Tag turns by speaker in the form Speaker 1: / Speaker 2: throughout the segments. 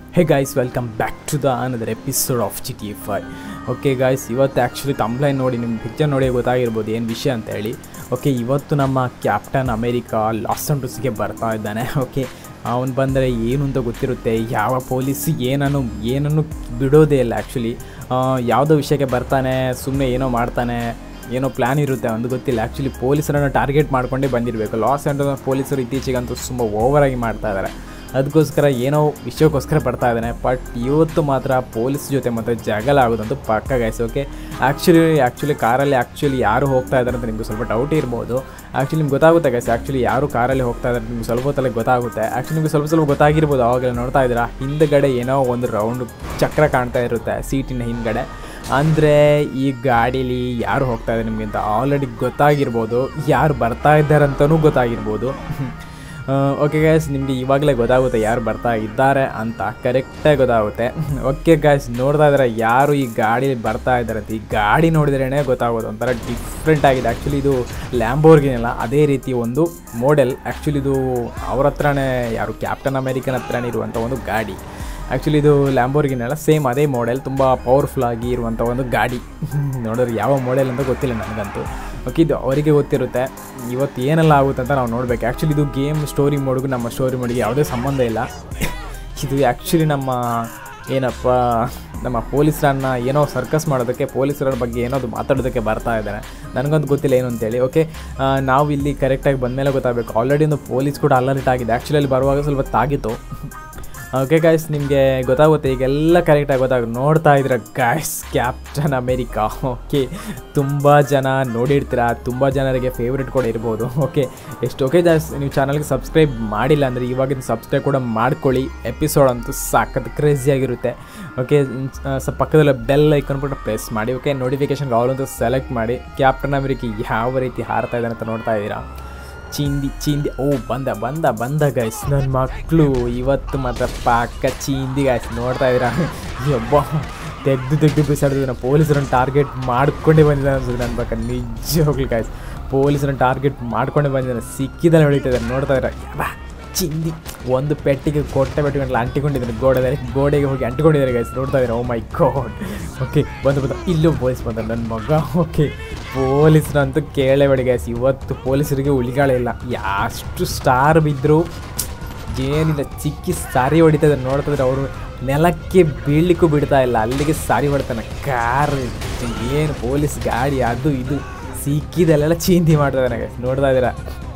Speaker 1: Hey guys welcome back to the another episode of G T F I okay guys ಇವತ್ತು actually thumbnail ನೋಡಿ ನಿಮ್ಮ picture ನೋಡಿ ಗೊತ್ತಾಗಿರ್ಬೋದು ಏನು ವಿಷಯ ಅಂತ ಹೇಳಿ ಓಕೆ ಇವತ್ತು ನಮ್ಮ ಕ್ಯಾಪ್ಟನ್ ಅಮೇರಿಕಾ ಲಾಸ್ ಆಂಟೋಸ್ಗೆ ಬರ್ತಾ ಇದ್ದಾನೆ ಓಕೆ ಅವನು ಬಂದರೆ ಏನು ಅಂತ ಗೊತ್ತಿರುತ್ತೆ ಯಾವ ಪೊಲೀಸ್ ಏನನ್ನು ಏನನ್ನು ಬಿಡೋದೇ ಇಲ್ಲ ಆ್ಯಕ್ಚುಲಿ ಯಾವುದೋ ವಿಷಯಕ್ಕೆ ಬರ್ತಾನೆ ಸುಮ್ಮನೆ ಏನೋ ಮಾಡ್ತಾನೆ ಏನೋ ಪ್ಲ್ಯಾನ್ ಇರುತ್ತೆ ಒಂದು ಗೊತ್ತಿಲ್ಲ ಆ್ಯಕ್ಚುಲಿ ಪೊಲೀಸರನ್ನು ಟಾರ್ಗೆಟ್ ಮಾಡ್ಕೊಂಡೇ ಬಂದಿರಬೇಕು ಲಾಸ್ ಆ್ಯಂಡೋಸ್ ಪೊಲೀಸರು ಇತ್ತೀಚೆಗಂತೂ ತುಂಬ ಓವರಾಗಿ ಮಾಡ್ತಾ ಇದ್ದಾರೆ ಅದಕ್ಕೋಸ್ಕರ ಏನೋ ವಿಷಯಕ್ಕೋಸ್ಕರ ಬರ್ತಾ ಇದ್ದಾನೆ ಬಟ್ ಇವತ್ತು ಮಾತ್ರ ಪೊಲೀಸ್ ಜೊತೆ ಮಾತ್ರ ಜಗಳ ಆಗೋದಂತೂ ಪಕ್ಕ ಗೈಸ್ ಓಕೆ ಆ್ಯಕ್ಚುಲಿ ಆ್ಯಕ್ಚುಲಿ ಕಾರಲ್ಲಿ ಆ್ಯಕ್ಚುಲಿ ಯಾರು ಹೋಗ್ತಾ ಇದ್ದಾರೆ ಅಂತ ನಿಮ್ಗೆ ಸ್ವಲ್ಪ ಡೌಟ್ ಇರ್ಬೋದು ಆ್ಯಕ್ಚುಲಿ ನಿಮ್ಗೆ ಗೊತ್ತಾಗುತ್ತೆ ಗೈಸ್ ಆ್ಯಕ್ಚುಲಿ ಯಾರು ಕಾರಲ್ಲಿ ಹೋಗ್ತಾ ಇದ್ದಾರೆ ನಿಮ್ಗೆ ಸ್ವಲ್ಪ ಹೊತ್ತಲ್ಲಿ ಗೊತ್ತಾಗುತ್ತೆ ಆ್ಯಕ್ಚುಲಿ ನಿಮ್ಗೆ ಸ್ವಲ್ಪ ಸ್ವಲ್ಪ ಗೊತ್ತಾಗಿರ್ಬೋದು ಆವಾಗಲೇ ನೋಡ್ತಾ ಇದ್ದೀರಾ ಹಿಂದ್ಗಡೆ ಏನೋ ಒಂದು ರೌಂಡ್ ಚಕ್ರ ಕಾಣ್ತಾ ಇರುತ್ತೆ ಸೀಟಿನ ಹಿಂದ್ಗಡೆ ಅಂದರೆ ಈ ಗಾಡೀಲಿ ಯಾರು ಹೋಗ್ತಾ ಇದ್ದಾರೆ ನಿಮಗೆ ಅಂತ ಆಲ್ರೆಡಿ ಗೊತ್ತಾಗಿರ್ಬೋದು ಯಾರು ಬರ್ತಾ ಇದ್ದಾರೆ ಅಂತಲೂ ಗೊತ್ತಾಗಿರ್ಬೋದು ಓಕೆ ಗಾಯ್ಸ್ ನಿಮಗೆ ಇವಾಗಲೇ ಗೊತ್ತಾಗುತ್ತೆ ಯಾರು ಬರ್ತಾ ಇದ್ದಾರೆ ಅಂತ ಕರೆಕ್ಟಾಗಿ ಗೊತ್ತಾಗುತ್ತೆ ಓಕೆ ಗಾಯ್ಸ್ ನೋಡ್ತಾ ಇದ್ದಾರೆ ಯಾರು ಈ ಗಾಡಿ ಬರ್ತಾ ಇದ್ದಾರೆ ಅಂತ ಈ ಗಾಡಿ ನೋಡಿದ್ರೇ ಗೊತ್ತಾಗೋದು ಒಂಥರ ಡಿಫ್ರೆಂಟ್ ಆಗಿದೆ ಆ್ಯಕ್ಚುಲಿ ಇದು ಲ್ಯಾಂಬೋರ್ಗಿನಲ್ಲ ಅದೇ ರೀತಿ ಒಂದು ಮಾಡೆಲ್ ಆ್ಯಕ್ಚುಲಿ ಇದು ಅವ್ರ ಹತ್ರನೇ ಯಾರು ಕ್ಯಾಪ್ಟನ್ ಅಮೇರಿಕನ್ ಹತ್ರನೇ ಇರುವಂಥ ಒಂದು ಗಾಡಿ ಆ್ಯಕ್ಚುಲಿ ಇದು ಲ್ಯಾಂಬೋರ್ಗಿನಲ್ಲ ಸೇಮ್ ಅದೇ ಮಾಡೆಲ್ ತುಂಬ ಪವರ್ಫುಲ್ ಆಗಿ ಇರುವಂಥ ಒಂದು ಗಾಡಿ ನೋಡಿದ್ರೆ ಯಾವ ಮಾಡೆಲ್ ಅಂತ ಗೊತ್ತಿಲ್ಲ ನನಗಂತೂ ಓಕೆ ಇದು ಅವರಿಗೆ ಗೊತ್ತಿರುತ್ತೆ ಇವತ್ತು ಏನೆಲ್ಲ ಆಗುತ್ತೆ ಅಂತ ನಾವು ನೋಡಬೇಕು ಆ್ಯಕ್ಚುಲಿ ಇದು ಗೇಮ್ ಸ್ಟೋರಿ ಮೋಡ್ಗೂ ನಮ್ಮ ಸ್ಟೋರಿ ಮೋಡ್ಗೆ ಯಾವುದೇ ಸಂಬಂಧ ಇಲ್ಲ ಇದು ಆ್ಯಕ್ಚುಲಿ ನಮ್ಮ ಏನಪ್ಪ ನಮ್ಮ ಪೊಲೀಸರನ್ನ ಏನೋ ಸರ್ಕಸ್ ಮಾಡೋದಕ್ಕೆ ಪೊಲೀಸರ ಬಗ್ಗೆ ಏನೋ ಅದು ಮಾತಾಡೋದಕ್ಕೆ ಬರ್ತಾ ಇದ್ದಾರೆ ನನಗಂತೂ ಗೊತ್ತಿಲ್ಲ ಏನು ಅಂತೇಳಿ ಓಕೆ ನಾವು ಇಲ್ಲಿ ಕರೆಕ್ಟಾಗಿ ಬಂದಮೇಲೆ ಗೊತ್ತಾಗಬೇಕು ಆಲ್ರೆಡಿ ಒಂದು ಪೊಲೀಸ್ ಕೂಡ ಅಲರ್ಟ್ ಆಗಿದೆ ಆ್ಯಕ್ಚುಲಿ ಅಲ್ಲಿ ಬರುವಾಗ ಸ್ವಲ್ಪ ತಾಗಿತ್ತು ಓಕೆ ಗಾಯ್ಸ್ ನಿಮಗೆ ಗೊತ್ತಾಗುತ್ತೆ ಈಗೆಲ್ಲ ಕರೆಕ್ಟಾಗಿ ಗೊತ್ತಾಗುತ್ತೆ ನೋಡ್ತಾ ಇದ್ದೀರ ಗಾಯ್ಸ್ ಕ್ಯಾಪ್ಟನ್ ಅಮೇರಿಕಾ ಓಕೆ ತುಂಬ ಜನ ನೋಡಿರ್ತೀರ ತುಂಬ ಜನರಿಗೆ ಫೇವ್ರೇಟ್ ಕೂಡ ಇರ್ಬೋದು ಓಕೆ ಎಷ್ಟು ಓಕೆ ಜಾಸ್ ನೀವು ಚಾನಲ್ಗೆ ಸಬ್ಸ್ಕ್ರೈಬ್ ಮಾಡಿಲ್ಲ ಅಂದರೆ ಇವಾಗಿನ ಸಬ್ಸ್ಕ್ರೈಬ್ ಕೂಡ ಮಾಡ್ಕೊಳ್ಳಿ ಎಪಿಸೋಡ್ ಅಂತೂ ಸಾಕತ್ತು ಕ್ರೇಜಿಯಾಗಿರುತ್ತೆ ಓಕೆ ಸ್ವಲ್ಪ ಪಕ್ಕದಲ್ಲಿ ಬೆಲ್ ಐಕನ್ ಕೂಡ ಪ್ರೆಸ್ ಮಾಡಿ ಓಕೆ ನೋಟಿಫಿಕೇಶನ್ಗೆ ಅವಲಂತೂ ಸೆಲೆಕ್ಟ್ ಮಾಡಿ ಕ್ಯಾಪ್ಟನ್ ಅಮೇರಿಕಾ ಯಾವ ರೀತಿ ಹಾರ್ತಾ ಇದ್ದಾನೆ ಅಂತ ನೋಡ್ತಾ ಇದ್ದೀರಾ ಚೀಂದಿ ಚೀಂದಿ ಓ ಬಂದ ಬಂದ ಬಂದ ಗೈಸ್ ನನ್ನ ಮಕ್ಕಳು ಇವತ್ತು ಮಾತ್ರ ಪಾಕ ಚೀಂದಿ ಗಾಯ್ಸ್ ನೋಡ್ತಾ ಇದ್ದೀರಾ ಒಬ್ಬ ತೆಗ್ದು ತೆಗ್ದು ಬಿಸಾಡಿದ್ರೆ ಪೊಲೀಸರನ್ನು ಟಾರ್ಗೆಟ್ ಮಾಡ್ಕೊಂಡೇ ಬಂದಿದ್ದಾನೆ ಅನ್ಸುತ್ತೆ ನನ್ನ ಪಕ್ಕ ನಿಜ ಹೋಗ್ಲಿ ಗಾಯ್ಸ್ ಪೊಲೀಸರನ್ನು ಟಾರ್ಗೆಟ್ ಮಾಡ್ಕೊಂಡೇ ಬಂದಿದ್ದಾನೆ ಸಿಕ್ಕಿದಲ್ಲಿ ಹೊಳಿತಿದ್ದಾರೆ ನೋಡ್ತಾ ಇದ್ದಾರೆ ಬಾ ಚಿಂದಿ ಒಂದು ಪೆಟ್ಟಿಗೆ ಕೊಟ್ಟೆ ಪೆಟ್ಟಿಗೆ ಅಂಟಿಕೊಂಡಿದ್ದಾರೆ ಗೋಡೆದಲ್ಲಿ ಗೋಡೆಗೆ ಹೋಗಿ ಅಂಟಿಕೊಂಡಿದ್ದಾರೆ ಗೈಸ್ ನೋಡ್ತಾ ಇದ್ದಾರೆ ಓ ಮೈ ಗಾಡ್ ಓಕೆ ಬಂದು ಬಂದ ಇಲ್ಲೂ ಪೊಲೀಸ್ ಬಂದ ನನ್ನ ಮಗ ಓಕೆ ಪೊಲೀಸರಂತೂ ಕೇಳಬೇಡಿ ಗೈಸ್ ಇವತ್ತು ಪೊಲೀಸರಿಗೆ ಉಳಿಗಾಳ ಇಲ್ಲ ಎಷ್ಟು ಸ್ಟಾರ್ ಬಿದ್ದರು ಏನಿಲ್ಲ ಚಿಕ್ಕಿ ಸಾರಿ ಹೊಡಿತಾ ಇದ್ದಾರೆ ನೋಡ್ತಾ ಇದ್ದಾರೆ ಅವರು ನೆಲಕ್ಕೆ ಬೀಳಲಿಕ್ಕೂ ಬಿಡ್ತಾ ಇಲ್ಲ ಅಲ್ಲಿಗೆ ಸಾರಿ ಹೊಡ್ತಾನೆ ಕಾರ್ ಏನು ಪೊಲೀಸ್ ಗಾಡಿ ಅದು ಇದು ಸಿಕ್ಕಿದಲ್ಲೆಲ್ಲ ಚೀಂದಿ ಮಾಡ್ತಾ ಇದ್ದಾನೆ ಗೈಸ್ ನೋಡ್ತಾ ಇದ್ದೀರಾ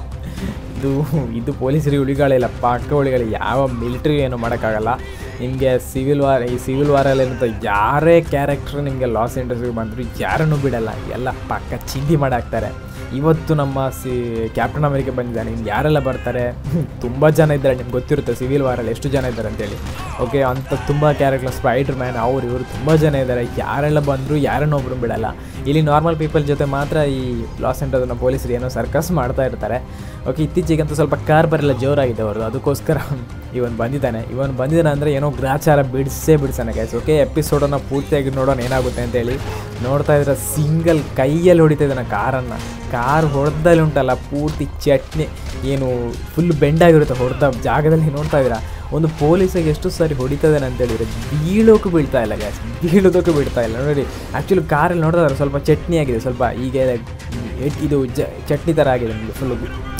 Speaker 1: ಇದು ಇದು ಪೊಲೀಸರಿಗೆ ಉಳಿಗಳಿಲ್ಲ ಪಕ್ಕ ಉಳಿಗಳು ಯಾವ ಮಿಲಿಟ್ರಿ ಏನು ಮಾಡೋಕ್ಕಾಗಲ್ಲ ನಿಮಗೆ ಸಿವಿಲ್ ವಾರ್ ಈ ಸಿವಿಲ್ ವಾರಲ್ಲಿ ಏನಂತ ಯಾರೇ ಕ್ಯಾರೆಕ್ಟರ್ ನಿಮಗೆ ಲಾಸ್ ಇಂಡಸ್ಟ್ರಿಗೆ ಬಂದರೂ ಯಾರನ್ನೂ ಬಿಡಲ್ಲ ಎಲ್ಲ ಪಕ್ಕ ಚಿಂದಿ ಮಾಡಾಕ್ತಾರೆ ಇವತ್ತು ನಮ್ಮ ಸಿ ಕ್ಯಾಪ್ಟನ್ ಅಮೇರಿಕೆ ಬಂದಿದ್ದಾನೆ ಇನ್ನು ಯಾರೆಲ್ಲ ಬರ್ತಾರೆ ತುಂಬ ಜನ ಇದ್ದಾರೆ ನಿಮ್ಗೆ ಗೊತ್ತಿರುತ್ತೆ ಸಿವಿಲ್ ವಾರಲ್ಲಿ ಎಷ್ಟು ಜನ ಇದ್ದಾರೆ ಅಂತೇಳಿ ಓಕೆ ಅಂಥ ತುಂಬ ಕ್ಯಾರೆಕ್ಟರ್ ಸ್ಪೈಡರ್ ಮ್ಯಾನ್ ಅವರು ಇವರು ತುಂಬ ಜನ ಇದ್ದಾರೆ ಯಾರೆಲ್ಲ ಬಂದರೂ ಯಾರನ್ನೊಬ್ಬರು ಬಿಡಲ್ಲ ಇಲ್ಲಿ ನಾರ್ಮಲ್ ಪೀಪಲ್ ಜೊತೆ ಮಾತ್ರ ಈ ಲಾಸ್ ಸೆಂಟರ್ನ ಪೊಲೀಸರು ಏನೋ ಸರ್ಕಸ್ ಮಾಡ್ತಾ ಇರ್ತಾರೆ ಓಕೆ ಇತ್ತೀಚೆಗಂತೂ ಸ್ವಲ್ಪ ಕಾರ್ ಬರೆಲ್ಲ ಜೋರಾಗಿದೆ ಅವ್ರದ್ದು ಅದಕ್ಕೋಸ್ಕರ ಇವನು ಬಂದಿದ್ದಾನೆ ಇವನು ಬಂದಿದ್ದಾನೆ ಅಂದರೆ ಏನೋ ಗ್ರಾಚಾರ ಬಿಡಿಸೇ ಬಿಡಿಸಾನೆ ಗೈಸ್ ಓಕೆ ಎಪಿಸೋಡನ್ನು ಪೂರ್ತಿಯಾಗಿ ನೋಡೋಣ ಏನಾಗುತ್ತೆ ಅಂತೇಳಿ ನೋಡ್ತಾ ಇದ್ರೆ ಸಿಂಗಲ್ ಕೈಯಲ್ಲಿ ಹೊಡಿತಾ ಇದ್ದಾನೆ ಕಾರನ್ನು ಕಾರ್ ಹೊಡೆದಲ್ಲಿ ಉಂಟಲ್ಲ ಪೂರ್ತಿ ಚಟ್ನಿ ಏನು ಫುಲ್ ಬೆಂಡಾಗಿರುತ್ತೆ ಹೊಡೆದ ಜಾಗದಲ್ಲಿ ನೋಡ್ತಾ ಇದ್ದೀರಾ ಒಂದು ಪೊಲೀಸಿಗೆ ಎಷ್ಟು ಸಾರಿ ಹೊಡಿತಾ ಇದ್ದಾನೆ ಅಂತ ಹೇಳಿದ್ರೆ ಬೀಳೋಕ್ಕೂ ಬೀಳ್ತಾ ಇಲ್ಲ ಗ್ಯಾಸ್ ಬೀಳೋದಕ್ಕೂ ಬೀಳ್ತಾ ಇಲ್ಲ ನೋಡಿ ಆ್ಯಕ್ಚುಲಿ ಕಾರಲ್ಲಿ ನೋಡ್ತಾ ಇದ್ದಾರೆ ಸ್ವಲ್ಪ ಚಟ್ನಿ ಆಗಿದೆ ಸ್ವಲ್ಪ ಈಗ ಇದು ಜ ಚಟ್ನಿ ಥರ ಆಗಿದೆ ನಿಮಗೆ ಫುಲ್ಲು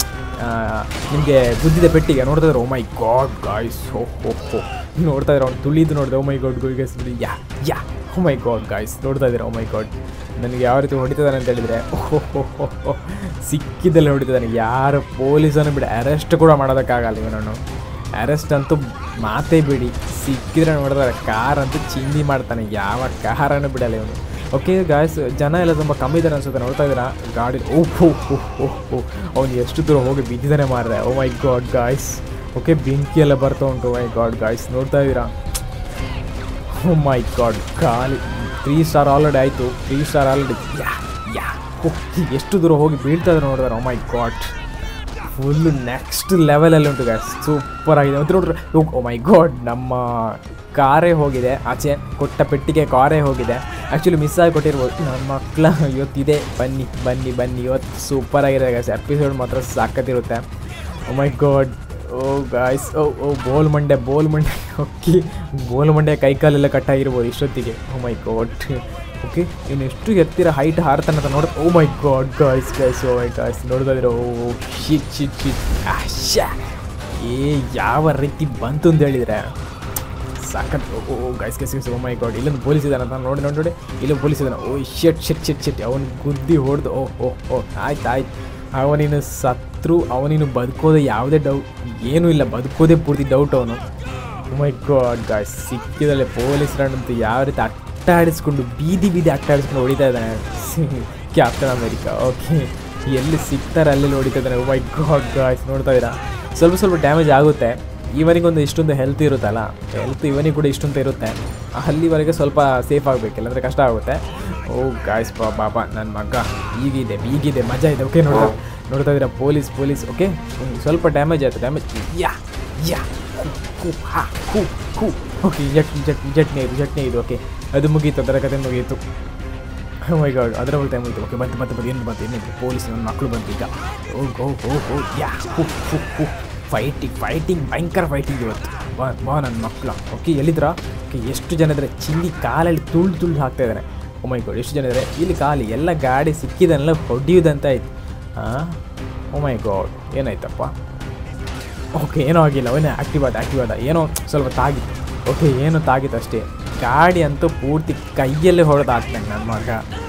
Speaker 1: ನಿಮಗೆ ಗುದ್ದಿದ ಪೆಟ್ಟಿಗೆ ನೋಡ್ತಾ ಇದ್ದಾರೆ ಓ ಮೈ ಗಾಡ್ ಗಾಯ್ಸ್ ಹೋ ಹೋ ಹೋ ನೋಡ್ತಾ ಇದ್ದಾರೆ ಅವ್ನು ತುಳಿದು ನೋಡಿದೆ oh my god guys yeah yeah oh my god guys ನೋಡ್ತಾ ಇದ್ದಾರೆ ಓ ಮೈ ಗಾಡ್ ನನಗೆ ಯಾವ ರೀತಿ ಹೊಡಿತಿದ್ದಾನೆ ಅಂತ ಹೇಳಿದರೆ ಓಹೋ ಸಿಕ್ಕಿದ್ದಲ್ಲಿ ಹೊಡಿತಿದ್ದಾನೆ ಯಾರು ಪೊಲೀಸನ್ನು ಬಿಡಿ ಅರೆಸ್ಟ್ ಕೂಡ ಮಾಡೋದಕ್ಕಾಗಲ್ಲ ಇವನನ್ನು ಅರೆಸ್ಟ್ ಅಂತೂ ಮಾತೇ ಬಿಡಿ ಸಿಕ್ಕಿದ್ರೆ ನೋಡಿದ್ರೆ ಕಾರ್ ಅಂತೂ ಚಿಂದಿ ಮಾಡ್ತಾನೆ ಯಾವ ಕಾರನ್ನು ಬಿಡಲ್ಲ ಇವನು ಓಕೆ ಗಾಯ್ಸ್ ಜನ ಎಲ್ಲ ತುಂಬ ಕಮ್ಮಿ ಇದ್ದಾರೆ ಅನ್ಸುತ್ತೆ ನೋಡ್ತಾ ಇದ್ದೀರಾ ಗಾಡಿ ಓಹ್ ಓಹ್ ಓಹ್ ಓಹ್ ಅವ್ನು ಎಷ್ಟು ದೂರ ಹೋಗಿ ಬಿದ್ದಿದ್ದಾನೆ ಮಾರಿದೆ oh my god guys okay ಬೆಂಕಿ ಎಲ್ಲ ಬರ್ತಾ ಉಂಟು ಮೈ ಗಾಡ್ ಗಾಯ್ಸ್ ನೋಡ್ತಾ ಇದ್ದೀರಾ ಓ ಮೈ ಗಾಡ್ ಖಾಲಿ ತ್ರೀ ಸ್ಟಾರ್ ಆಲ್ರೆಡಿ ಆಯಿತು three star already yeah yeah ಎಷ್ಟು ದೂರ ಹೋಗಿ ಬೀಳ್ತಾ ಇದ್ದಾರೆ ನೋಡಿದ್ರೆ oh my god full next ಲೆವೆಲಲ್ಲಿ ಉಂಟು ಗ್ಯಾಸ್ ಸೂಪರ್ ಆಗಿದೆ ಮತ್ತು ನೋಡ್ರಿ ಓ ಮೈ ಗಾಡ್ ನಮ್ಮ ಕಾರೇ ಹೋಗಿದೆ ಆಚೆ ಕೊಟ್ಟ ಪೆಟ್ಟಿಗೆ ಕಾರೇ ಹೋಗಿದೆ ಆ್ಯಕ್ಚುಲಿ ಮಿಸ್ ಆಗಿ ಕೊಟ್ಟಿರ್ಬೋದು ನನ್ನ ಮಕ್ಕಳ ಇವತ್ತಿದೆ ಬನ್ನಿ ಬನ್ನಿ ಬನ್ನಿ ಇವತ್ತು ಸೂಪರ್ ಆಗಿದೆ ಗ್ಯಾಸ್ ಎಪಿಸೋಡ್ ಮಾತ್ರ ಸಾಕತ್ತಿರುತ್ತೆ oh my god oh guys oh oh ಬೋಲ್ ಮಂಡೆ ಬೋಲ್ ಮಂಡೆ ಓಕೆ ಬೋಲು ಮಂಡ್ಯ ಕೈಕಾಲೆಲ್ಲ ಕಟ್ಟಾಗಿರ್ಬೋದು ಇಷ್ಟೊತ್ತಿಗೆ ಓ ಮೈ ಗಾಡ್ ಓಕೆ ಇನ್ನು ಎಷ್ಟು ಎತ್ತಿರ ಹೈಟ್ ಹಾರ್ತಾನೆ ಅಂತ ನೋಡ oh my god guys guys oh my guys ನೋಡ್ತಾ ಇದ್ರೆ ಓ ಶಿಟ್ ಶಿಟ್ ಶಿಟ್ ಆಶಾ ಏ ಯಾವ ರೀತಿ ಬಂತು ಅಂತ ಹೇಳಿದರೆ ಸಾಕತ್ oh guys guys guys oh my god ಇಲ್ಲೊಂದು ಪೊಲೀಸ್ ಇದ್ದಾನೆ ಅಂತ ನೋಡಿ ನೋಡಿ ನೋಡಿ ಇಲ್ಲೊಂದು ಪೊಲೀಸ್ ಇದ್ದಾನೆ oh shit shit shit shit ಅವನು ಗುದ್ದಿ ಹೊಡೆದು ಓ ಓ ಓ ಆಯ್ತು ಆಯ್ತು ಅವನಿನ್ನು ಸತ್ರು ಅವನಿನ್ನು ಬದುಕೋದೆ ಯಾವುದೇ ಡೌಟ್ ಏನೂ ಇಲ್ಲ ಬದುಕೋದೇ ಪೂರ್ತಿ ಡೌಟ್ ಅವನು ಮೈ ಗಾಡ್ ಗಾಯ್ಸ್ ಸಿಕ್ಕಿದಲ್ಲೇ ಪೊಲೀಸರನ್ನಂತೂ ಯಾವ ರೀತಿ ಅಟ್ಟಾಡಿಸ್ಕೊಂಡು ಬೀದಿ ಬೀದಿ ಅಟ್ಟಾಡಿಸ್ಕೊಂಡು ಹೊಡಿತಾ ಇದ್ದಾನೆ ಕ್ಯಾಪ್ಟನ್ ಅಮೆರಿಕಾ ಓಕೆ ಎಲ್ಲಿ ಸಿಗ್ತಾರೆ ಅಲ್ಲಿ ಹೊಡಿತಾ ಇದ್ದಾನೆ ಮೈ ಗಾಡ್ ಗಾಯ್ಸ್ ನೋಡ್ತಾ ಇದ್ದೀರಾ ಸ್ವಲ್ಪ ಸ್ವಲ್ಪ ಡ್ಯಾಮೇಜ್ ಆಗುತ್ತೆ ಇವನಿಗೊಂದು ಇಷ್ಟೊಂದು ಹೆಲ್ತ್ ಇರುತ್ತಲ್ಲ ಹೆಲ್ತ್ ಇವನಿಗೆ ಕೂಡ ಇಷ್ಟೊಂದು ಇರುತ್ತೆ ಅಲ್ಲಿವರೆಗೆ ಸ್ವಲ್ಪ ಸೇಫ್ ಆಗಬೇಕು ಇಲ್ಲಾಂದರೆ ಕಷ್ಟ ಆಗುತ್ತೆ ಓ ಗಾಯ್ಸ್ ಬಾ ಬಾಬಾ ನನ್ನ ಮಗ ಈಗಿದೆ ಈಗಿದೆ ಮಜಾ ಇದೆ ಓಕೆ ನೋಡ್ತಾ ನೋಡ್ತಾ ಇದ್ದೀರಾ ಪೊಲೀಸ್ ಪೊಲೀಸ್ ಓಕೆ ಸ್ವಲ್ಪ ಡ್ಯಾಮೇಜ್ ಆಯಿತು ಡ್ಯಾಮೇಜ್ ಯಾ ಯಾ ಹೂ ಹಾ ಹೂ ಹೂ ಓಕೆ ಚಟ್ನಿ ಚಟ್ನಿ ಚಟ್ನಿ ಇದು ಚಟ್ನಿ ಇದು ಓಕೆ ಅದು ಮುಗೀತು ಅದರ ಕತೆ ಮುಗೀತು ಮೈ ಗಾಡ್ ಅದರ ಬಗ್ಗೆ ಮುಗೀತು ಓಕೆ ಬಂತು ಬಂತು ಬಂತು ಏನು ಬಂತು ಏನು ಪೊಲೀಸ್ ನನ್ನ ಮಕ್ಕಳು ಬಂತು ಈಗ ಓ ಗೋ ಹೋ ಹೋ ಯಾ ಹೂ ಹೂ ಹೂ ಫೈಟಿಂಗ್ ಫೈಟಿಂಗ್ ಭಯಂಕರ ಫೈಟಿಂಗ್ ಇವತ್ತು ಬಾ ಬಾ ನನ್ನ ಮಕ್ಕಳ ಓಕೆ ಎಲ್ಲಿದ್ರಾ ಓಕೆ ಎಷ್ಟು ಜನ ಇದ್ದಾರೆ ಚಿಲ್ಲಿ ಕಾಲಲ್ಲಿ ತುಳ್ದು ತುಳ್ದು ಹಾಕ್ತಾ ಇದ್ದಾನೆ ಓ ಮೈ ಗಾಡ್ ಎಷ್ಟು ಜನ ಇದ್ದಾರೆ ಇಲ್ಲಿ ಖಾಲಿ ಎಲ್ಲ ಗಾಡಿ ಸಿಕ್ಕಿದನ್ನೆಲ್ಲ ಹೊಡೆಯುವುದಂತ ಆಯ್ತು ಹಾಂ ಓ ಮೈ ಗಾಡ್ ಏನಾಯ್ತಪ್ಪ ಓಕೆ ಏನೂ ಆಗಿಲ್ಲ ಅವನೇ ಆ್ಯಕ್ಟಿವ್ ಆದ ಆ್ಯಕ್ಟಿವ್ ಆದ ಏನೋ ಸ್ವಲ್ಪ ತಾಗಿತ್ತು ಓಕೆ ಏನೋ ತಾಗಿತ್ತು ಅಷ್ಟೇ ಗಾಡಿ ಅಂತೂ ಪೂರ್ತಿ ಕೈಯಲ್ಲೇ ಹೊಡೆದು ಹಾಕ್ತಾನೆ ನನ್ನ ಮಗ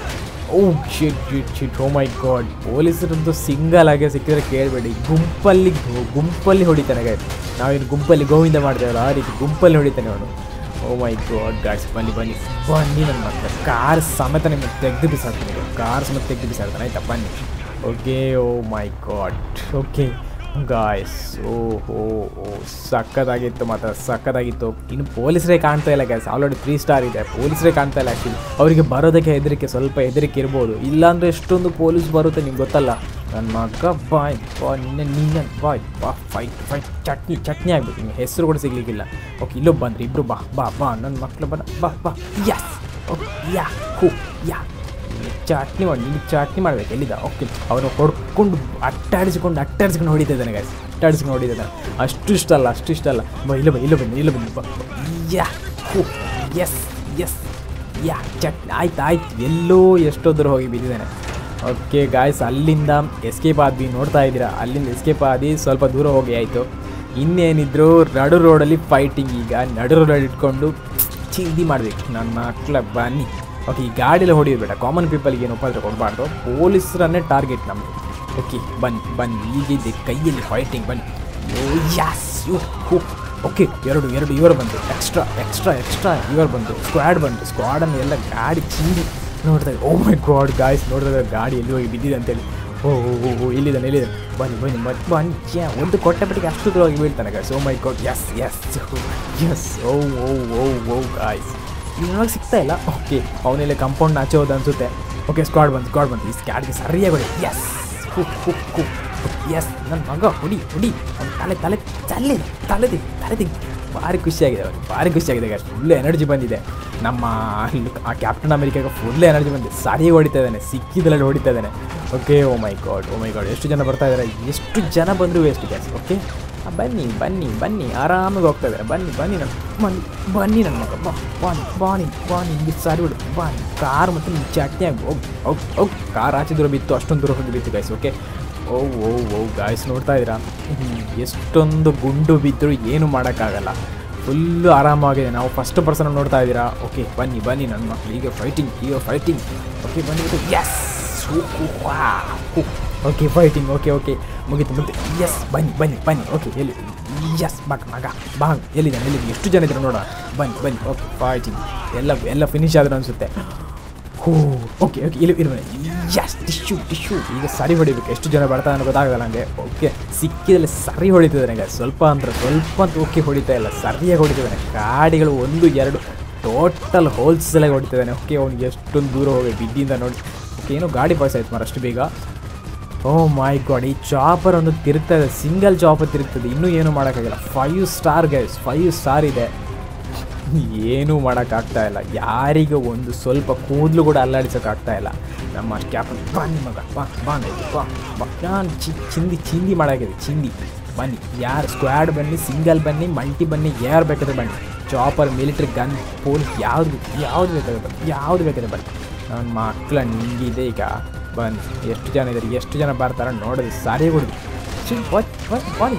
Speaker 1: ಓ ಶಿಟ್ ಶಿಟ್ ಶಿಟ್ ಓ ಮೈ ಗಾಡ್ ಪೊಲೀಸರಂತೂ ಸಿಂಗಲ್ ಆಗಿ ಸಿಕ್ಕಿದ್ರೆ ಕೇಳಬೇಡಿ ಗುಂಪಲ್ಲಿ ಗುಂಪಲ್ಲಿ ಹೊಡಿತಾನೆ ಗಾಡಿ ನಾವೇನು ಗುಂಪಲ್ಲಿ ಗೋವಿಂದ ಮಾಡ್ತೇವಲ್ಲ ಆ ರೀತಿ ಗುಂಪಲ್ಲಿ ಹೊಡಿತಾನೆ ಅವನು ಓ ಮೈ ಗಾಡ್ ಗಾಡ್ಸ್ ಬನ್ನಿ ಬನ್ನಿ ಬನ್ನಿ ನನ್ನ ಮಕ್ಕಳ ಕಾರ್ ಸಮೇತ ನಿಮಗೆ ತೆಗೆದು ಬಿಸಾಡ್ತಾನೆ ಕಾರ್ ಸಮೇತ ತೆಗೆದು ಬಿಸಾಡ್ತಾನೆ ಆಯ್ತಾ ಬನ್ನಿ okay oh my god okay guys oh oh oh ಸಕ್ಕತ್ತಾಗಿತ್ತು ಮಾತ್ರ ಸಕ್ಕತ್ತಾಗಿತ್ತು ಇನ್ನು ಪೊಲೀಸರೇ ಕಾಣ್ತಾ ಇಲ್ಲ ಗ್ಯಾಸ್ ಆಲ್ರೆಡಿ ತ್ರೀ ಸ್ಟಾರ್ ಇದೆ ಪೊಲೀಸರೇ ಕಾಣ್ತಾ ಇಲ್ಲ ಆ್ಯಕ್ಚುಲಿ ಅವರಿಗೆ ಬರೋದಕ್ಕೆ ಹೆದರಿಕೆ ಸ್ವಲ್ಪ ಹೆದರಿಕೆ ಇರ್ಬೋದು ಇಲ್ಲಾಂದರೆ ಎಷ್ಟೊಂದು ಪೊಲೀಸ್ ಬರುತ್ತೆ ನಿಮ್ಗೆ ಗೊತ್ತಲ್ಲ ನನ್ನ ಮಗ ಬಾಯ್ ಬಾ ನಿನ್ನೆ ನಿನ್ನೆ ಬಾಯ್ ಬಾ ಫೈಟ್ ಫೈಟ್ ಚಟ್ನಿ ಚಟ್ನಿ ಆಗ್ಬೇಕು ನಿಮ್ಗೆ ಹೆಸರು ಕೂಡ ಸಿಗ್ಲಿಕ್ಕಿಲ್ಲ ಓಕೆ ಇಲ್ಲೊಬ್ಬ ಬಂದ್ರಿ ಇಬ್ರು ಬಾ ಬಾ ಬಾ ನನ್ನ ಮಕ್ಳು ಬಾ ಬಾ ಬಾ ಯಸ್ ಓಕೆ ಯಾ ಹೂ ಯಾ ಚಟ್ನಿ ಮಾಡಿ ನಿನಗೆ ಚಟ್ನಿ ಮಾಡ್ಬೇಕು ಎಲ್ಲಿದ್ದ ಓಕೆ ಅವನು ಹೊಡ್ಕೊಂಡು ಅಟ್ಟಾಡಿಸಿಕೊಂಡು ಅಟ್ಟಾಡಿಸ್ಕೊಂಡು ಹೊಡಿತಾ ಇದ್ದಾನೆ ಗಾಯ್ಸ್ ಅಟ್ಟಾಡಿಸ್ಕೊಂಡು ಹೊಡಿತಾ ಇದ್ದಾನೆ ಅಷ್ಟು ಇಷ್ಟ ಅಲ್ಲ ಅಷ್ಟು ಇಷ್ಟ ಅಲ್ಲ ಬಾ ಇಲ್ಲ ಬನ್ನಿ ಇಲ್ಲ ಬನ್ನಿ ಇಲ್ಲ ಬನ್ನಿ ಬಾ ಬಾ. ಯಾ ಹೂ ಎಸ್ ಎಸ್ ಯಾ ಚಟ್ನಿ ಆಯ್ತು ಆಯ್ತು ಎಲ್ಲೋ ಎಷ್ಟೊಂದ್ರು ಹೋಗಿ ಬಿದ್ದಿದ್ದಾನೆ ಓಕೆ ಗಾಯ್ಸ್ ಅಲ್ಲಿಂದ ಎಸ್ಕೇಪ್ ಆದ್ವಿ ನೋಡ್ತಾ ಇದ್ದೀರಾ ಅಲ್ಲಿಂದ ಎಸ್ಕೇಪ್ ಆದಿ ಸ್ವಲ್ಪ ದೂರ ಹೋಗಿ ಆಯಿತು ಇನ್ನೇನಿದ್ರು ನಡು ರೋಡಲ್ಲಿ ಫೈಟಿಂಗ್ ಈಗ ನಡು ರೋಡಲ್ಲಿ ಇಟ್ಕೊಂಡು ಚಿಂದಿ ಮಾಡಬೇಕು ನನ್ನ ಮಕ್ಕಳ ಬನ್ನಿ ಓಕೆ ಈ ಗಾಡಿಯಲ್ಲಿ ಹೊಡಿಯೋದು ಬೇಡ ಕಾಮನ್ ಪೀಪಲ್ಗೆ ಏನು ಉಪದ್ರ ಕೊಡಬಾರ್ದು ಪೊಲೀಸರನ್ನೇ ಟಾರ್ಗೆಟ್ ನಮ್ಮದು ಓಕೆ ಬನ್ನಿ ಬನ್ನಿ ಈಗಿದೆ ಕೈಯಲ್ಲಿ ಫೈಟಿಂಗ್ ಬನ್ನಿ ಓ ಯಾಸ್ ಯು ಹೂ ಓಕೆ ಎರಡು ಎರಡು ಇವರು ಬಂತು ಎಕ್ಸ್ಟ್ರಾ ಎಕ್ಸ್ಟ್ರಾ ಎಕ್ಸ್ಟ್ರಾ ಇವರು ಬಂತು ಸ್ಕ್ವಾಡ್ ಬಂತು ಸ್ಕ್ವಾಡನ್ನು ಎಲ್ಲ ಗಾಡಿ ಚೀಡಿ ನೋಡ್ತಾ ಓ ಮೈ ಗಾಡ್ ಗಾಯ್ಸ್ ನೋಡ್ತಾ ಇದ್ದಾರೆ ಗಾಡಿ ಎಲ್ಲಿ ಹೋಗಿ ಬಿದ್ದಿದೆ ಅಂತೇಳಿ ಓ ಓ ಓ ಓ ಇಲ್ಲಿದ್ದಾನೆ ಇಲ್ಲಿದ್ದಾನೆ ಬನ್ನಿ ಬನ್ನಿ ಬನ್ನಿ ಬನ್ನಿ ಛೆ, ಒಂದು ಕೊಟ್ಟೆಪಟ್ಟಿಗೆ ಅಷ್ಟು ದೂರವಾಗಿ ಬೀಳ್ತಾನೆ guys oh my god yes yes yes oh oh oh oh guys ಇವಾಗ ಸಿಗ್ತಾ ಇಲ್ಲ ಓಕೆ ಅವನೆಲ್ಲ ಕಂಪೌಂಡ್ ಆಚೆ ಹೋದ ಅನ್ಸುತ್ತೆ ಓಕೆ ಸ್ಕ್ವಾಡ್ ಬಂತು ಸ್ಕ್ವಾಡ್ ಬಂತು ಈ ಸ್ಕ್ವಾಡ್ಗೆ ಸರಿಯಾಗಿ ಹೊಡಿ ಎಸ್ ಹು ಹು ಹು ಎಸ್ ನನ್ನ ಮಗ ಹೊಡಿ ಹೊಡಿ ಅವ್ನ ತಲೆ ತಲೆ ತಲೆ ತಲೆ ತೆಗಿ ತಲೆ ತೆಗಿ ಭಾರಿ ಖುಷಿಯಾಗಿದೆ ಅವ್ರಿಗೆ ಭಾರಿ ಖುಷಿಯಾಗಿದೆ ಗಾಯ್ಸ್ ಫುಲ್ ಎನರ್ಜಿ ಬಂದಿದೆ ನಮ್ಮ ಆ ಕ್ಯಾಪ್ಟನ್ ಅಮೆರಿಕಾಗ ಫುಲ್ ಎನರ್ಜಿ ಬಂದಿದೆ ಸರಿ ಹೊಡಿತಾ ಇದ್ದಾನೆ ಸಿಕ್ಕಿದ್ರಲ್ಲಿ ಹೊಡಿತಾ ಇದ್ದಾನೆ okay oh my god oh my god ಎಷ್ಟು ಜನ ಬರ್ತಾ ಇದ್ದಾರೆ ಎಷ್ಟು ಜನ ಬಂದರೂ ವೇಸ್ಟ್ ಗ್ಯಾಸ್ ಓಕೆ ಬನ್ನಿ ಬನ್ನಿ ಬನ್ನಿ ಆರಾಮಾಗಿ ಹೋಗ್ತಾ ಇದ್ದಾರೆ ಬನ್ನಿ ಬನ್ನಿ ನನ್ನ ಬನ್ನಿ ಬನ್ನಿ ನನ್ನ ಮಗ ಬಾ ಬಾನಿ ಬಾನಿ ಬಾನಿ ಹಿಂಗೆ ಸಾರಿ ಬಿಡು ಬಾನಿ ಕಾರ್ ಮತ್ತು ನಿಮ್ಮ ಚಟ್ನಿ ಆಗಿ ಹೋಗಿ ಹೋಗಿ ಹೋಗಿ ಕಾರ್ ಆಚೆ ದೂರ ಬಿತ್ತು ಅಷ್ಟೊಂದು ದೂರ ಹೋಗಿ ಬಿತ್ತು guys okay oh oh oh guys ನೋಡ್ತಾ ಇದ್ದೀರಾ ಹ್ಮ್, ಎಷ್ಟೊಂದು ಗುಂಡು ಬಿದ್ದರೂ ಏನು ಮಾಡೋಕ್ಕಾಗಲ್ಲ ಫುಲ್ಲು ಆರಾಮಾಗಿದೆ ನಾವು ಫಸ್ಟ್ ಪರ್ಸನ್ ನೋಡ್ತಾ ಇದ್ದೀರಾ ಓಕೆ ಬನ್ನಿ ಬನ್ನಿ ನನ್ನ ಮಕ್ಕಳು ಈಗ ಫೈಟಿಂಗ್ ಈಗ ಫೈಟಿಂಗ್ ಓಕೆ ಬಂದ್ಬಿಟ್ಟು yes okay fighting okay okay ಮುಗೀತು ಮುಗಿತು ಎಸ್ ಬನ್ನಿ ಬನ್ನಿ ಬನ್ನಿ ಓಕೆ ಎಲ್ಲಿ ಎಸ್ ಮಗ ಮಗ ಬಾ ಎಲ್ಲಿದ್ದಾನೆ ಎಲ್ಲಿದ್ದಾನೆ ಎಷ್ಟು ಜನ ಇದ್ದಾರೆ ನೋಡೋಣ ಬನ್ನಿ ಬನ್ನಿ ಓಕೆ ಫೈಟಿಂಗ್ ಎಲ್ಲ ಎಲ್ಲ ಫಿನಿಶ್ ಆದ್ರೆ ಅನಿಸುತ್ತೆ ಹೋ ಓಕೆ ಓಕೆ ಇಲ್ಲಿ ಇರ್ಬೇಡ ಎಸ್ ಟಿಶ್ಯೂ ಟಿಶ್ಯೂ ಈಗ ಸರಿ ಹೊಡಿಬೇಕು ಎಷ್ಟು ಜನ ಬರ್ತಾರೆ ಅನ್ನೋ ಗೊತ್ತಾಗಲ್ಲ ನನಗೆ ಓಕೆ ಸಿಕ್ಕಿದಲ್ಲಿ ಸರಿ ಹೊಡಿತಿದ್ದಾನೆ ಈಗ ಸ್ವಲ್ಪ ಅಂದ್ರೆ ಸ್ವಲ್ಪ ಅಂತ ಓಕೆ ಹೊಡಿತಾ ಇಲ್ಲ ಸರಿಯಾಗಿ ಹೊಡಿತಿದ್ದಾನೆ ಗಾಡಿಗಳು ಒಂದು ಎರಡು ಟೋಟಲ್ ಹೋಲ್ಸೇಲಾಗಿ ಹೊಡಿತಿದ್ದಾನೆ ಓಕೆ ಅವ್ನಿಗೆ ಎಷ್ಟೊಂದು ದೂರ ಹೋಗಿ ಬಿದ್ದಿಂದ ನೋಡಿ ಓಕೆ ಏನೋ ಗಾಡಿ ಪಾಸ್ ಆಯ್ತು ಮಾರ ಅಷ್ಟು ಬೇಗ ಓ ಮೈ ಗಾಡ್ ಈ ಚಾಪರ್ ಒಂದು ತಿರುಗ್ತಾ ಇದೆ ಸಿಂಗಲ್ ಚಾಪರ್ ತಿರುಗ್ತದೆ ಇನ್ನೂ ಏನು ಮಾಡೋಕ್ಕಾಗಲ್ಲ five star guys five star ಇದೆ ಏನೂ ಮಾಡೋಕ್ಕಾಗ್ತಾ ಇಲ್ಲ ಯಾರಿಗೂ ಒಂದು ಸ್ವಲ್ಪ ಕೂದಲು ಕೂಡ ಅಲ್ಲಾಡಿಸೋಕ್ಕಾಗ್ತಾ ಇಲ್ಲ ನಮ್ಮ ಕ್ಯಾಪನ್ ಬಾ ನಿಮ್ಮ ಮಗ ಬಾ ಬಾ ನೈಟ್ ಬಾ ಬಾ ನಾನು ಚಿ ಚಿಂದಿ ಚಿಂದಿ ಮಾಡಾಕಿದೆ ಚಿಂದಿ ಬನ್ನಿ ಯಾರು ಸ್ಕ್ವಾಡ್ ಬನ್ನಿ ಸಿಂಗಲ್ ಬನ್ನಿ ಮಲ್ಟಿ ಬನ್ನಿ ಯಾರು ಬೇಕಾದ್ರೆ ಬನ್ನಿ ಚಾಪರ್ ಮಿಲಿಟ್ರಿ ಗನ್ ಪೊಲೀಸ್ ಯಾವ್ದು ಯಾವ್ದು ಬೇಕಾದ್ರೆ ಬನ್ನಿ ಯಾವ್ದು ಬೇಕಾದ್ರೆ ಬನ್ನಿ ನನ್ನ ಮಕ್ಕಳ ನಿಂಗಿದೆ ಈಗ ಬನ್ನಿ ಎಷ್ಟು ಜನ ಇದ್ದಾರೆ ಎಷ್ಟು ಜನ ಬರ್ತಾರೆ ನೋಡಿದ್ರೆ ಸಾರಿ ಹೊಡಿದು ಬಾಡಿ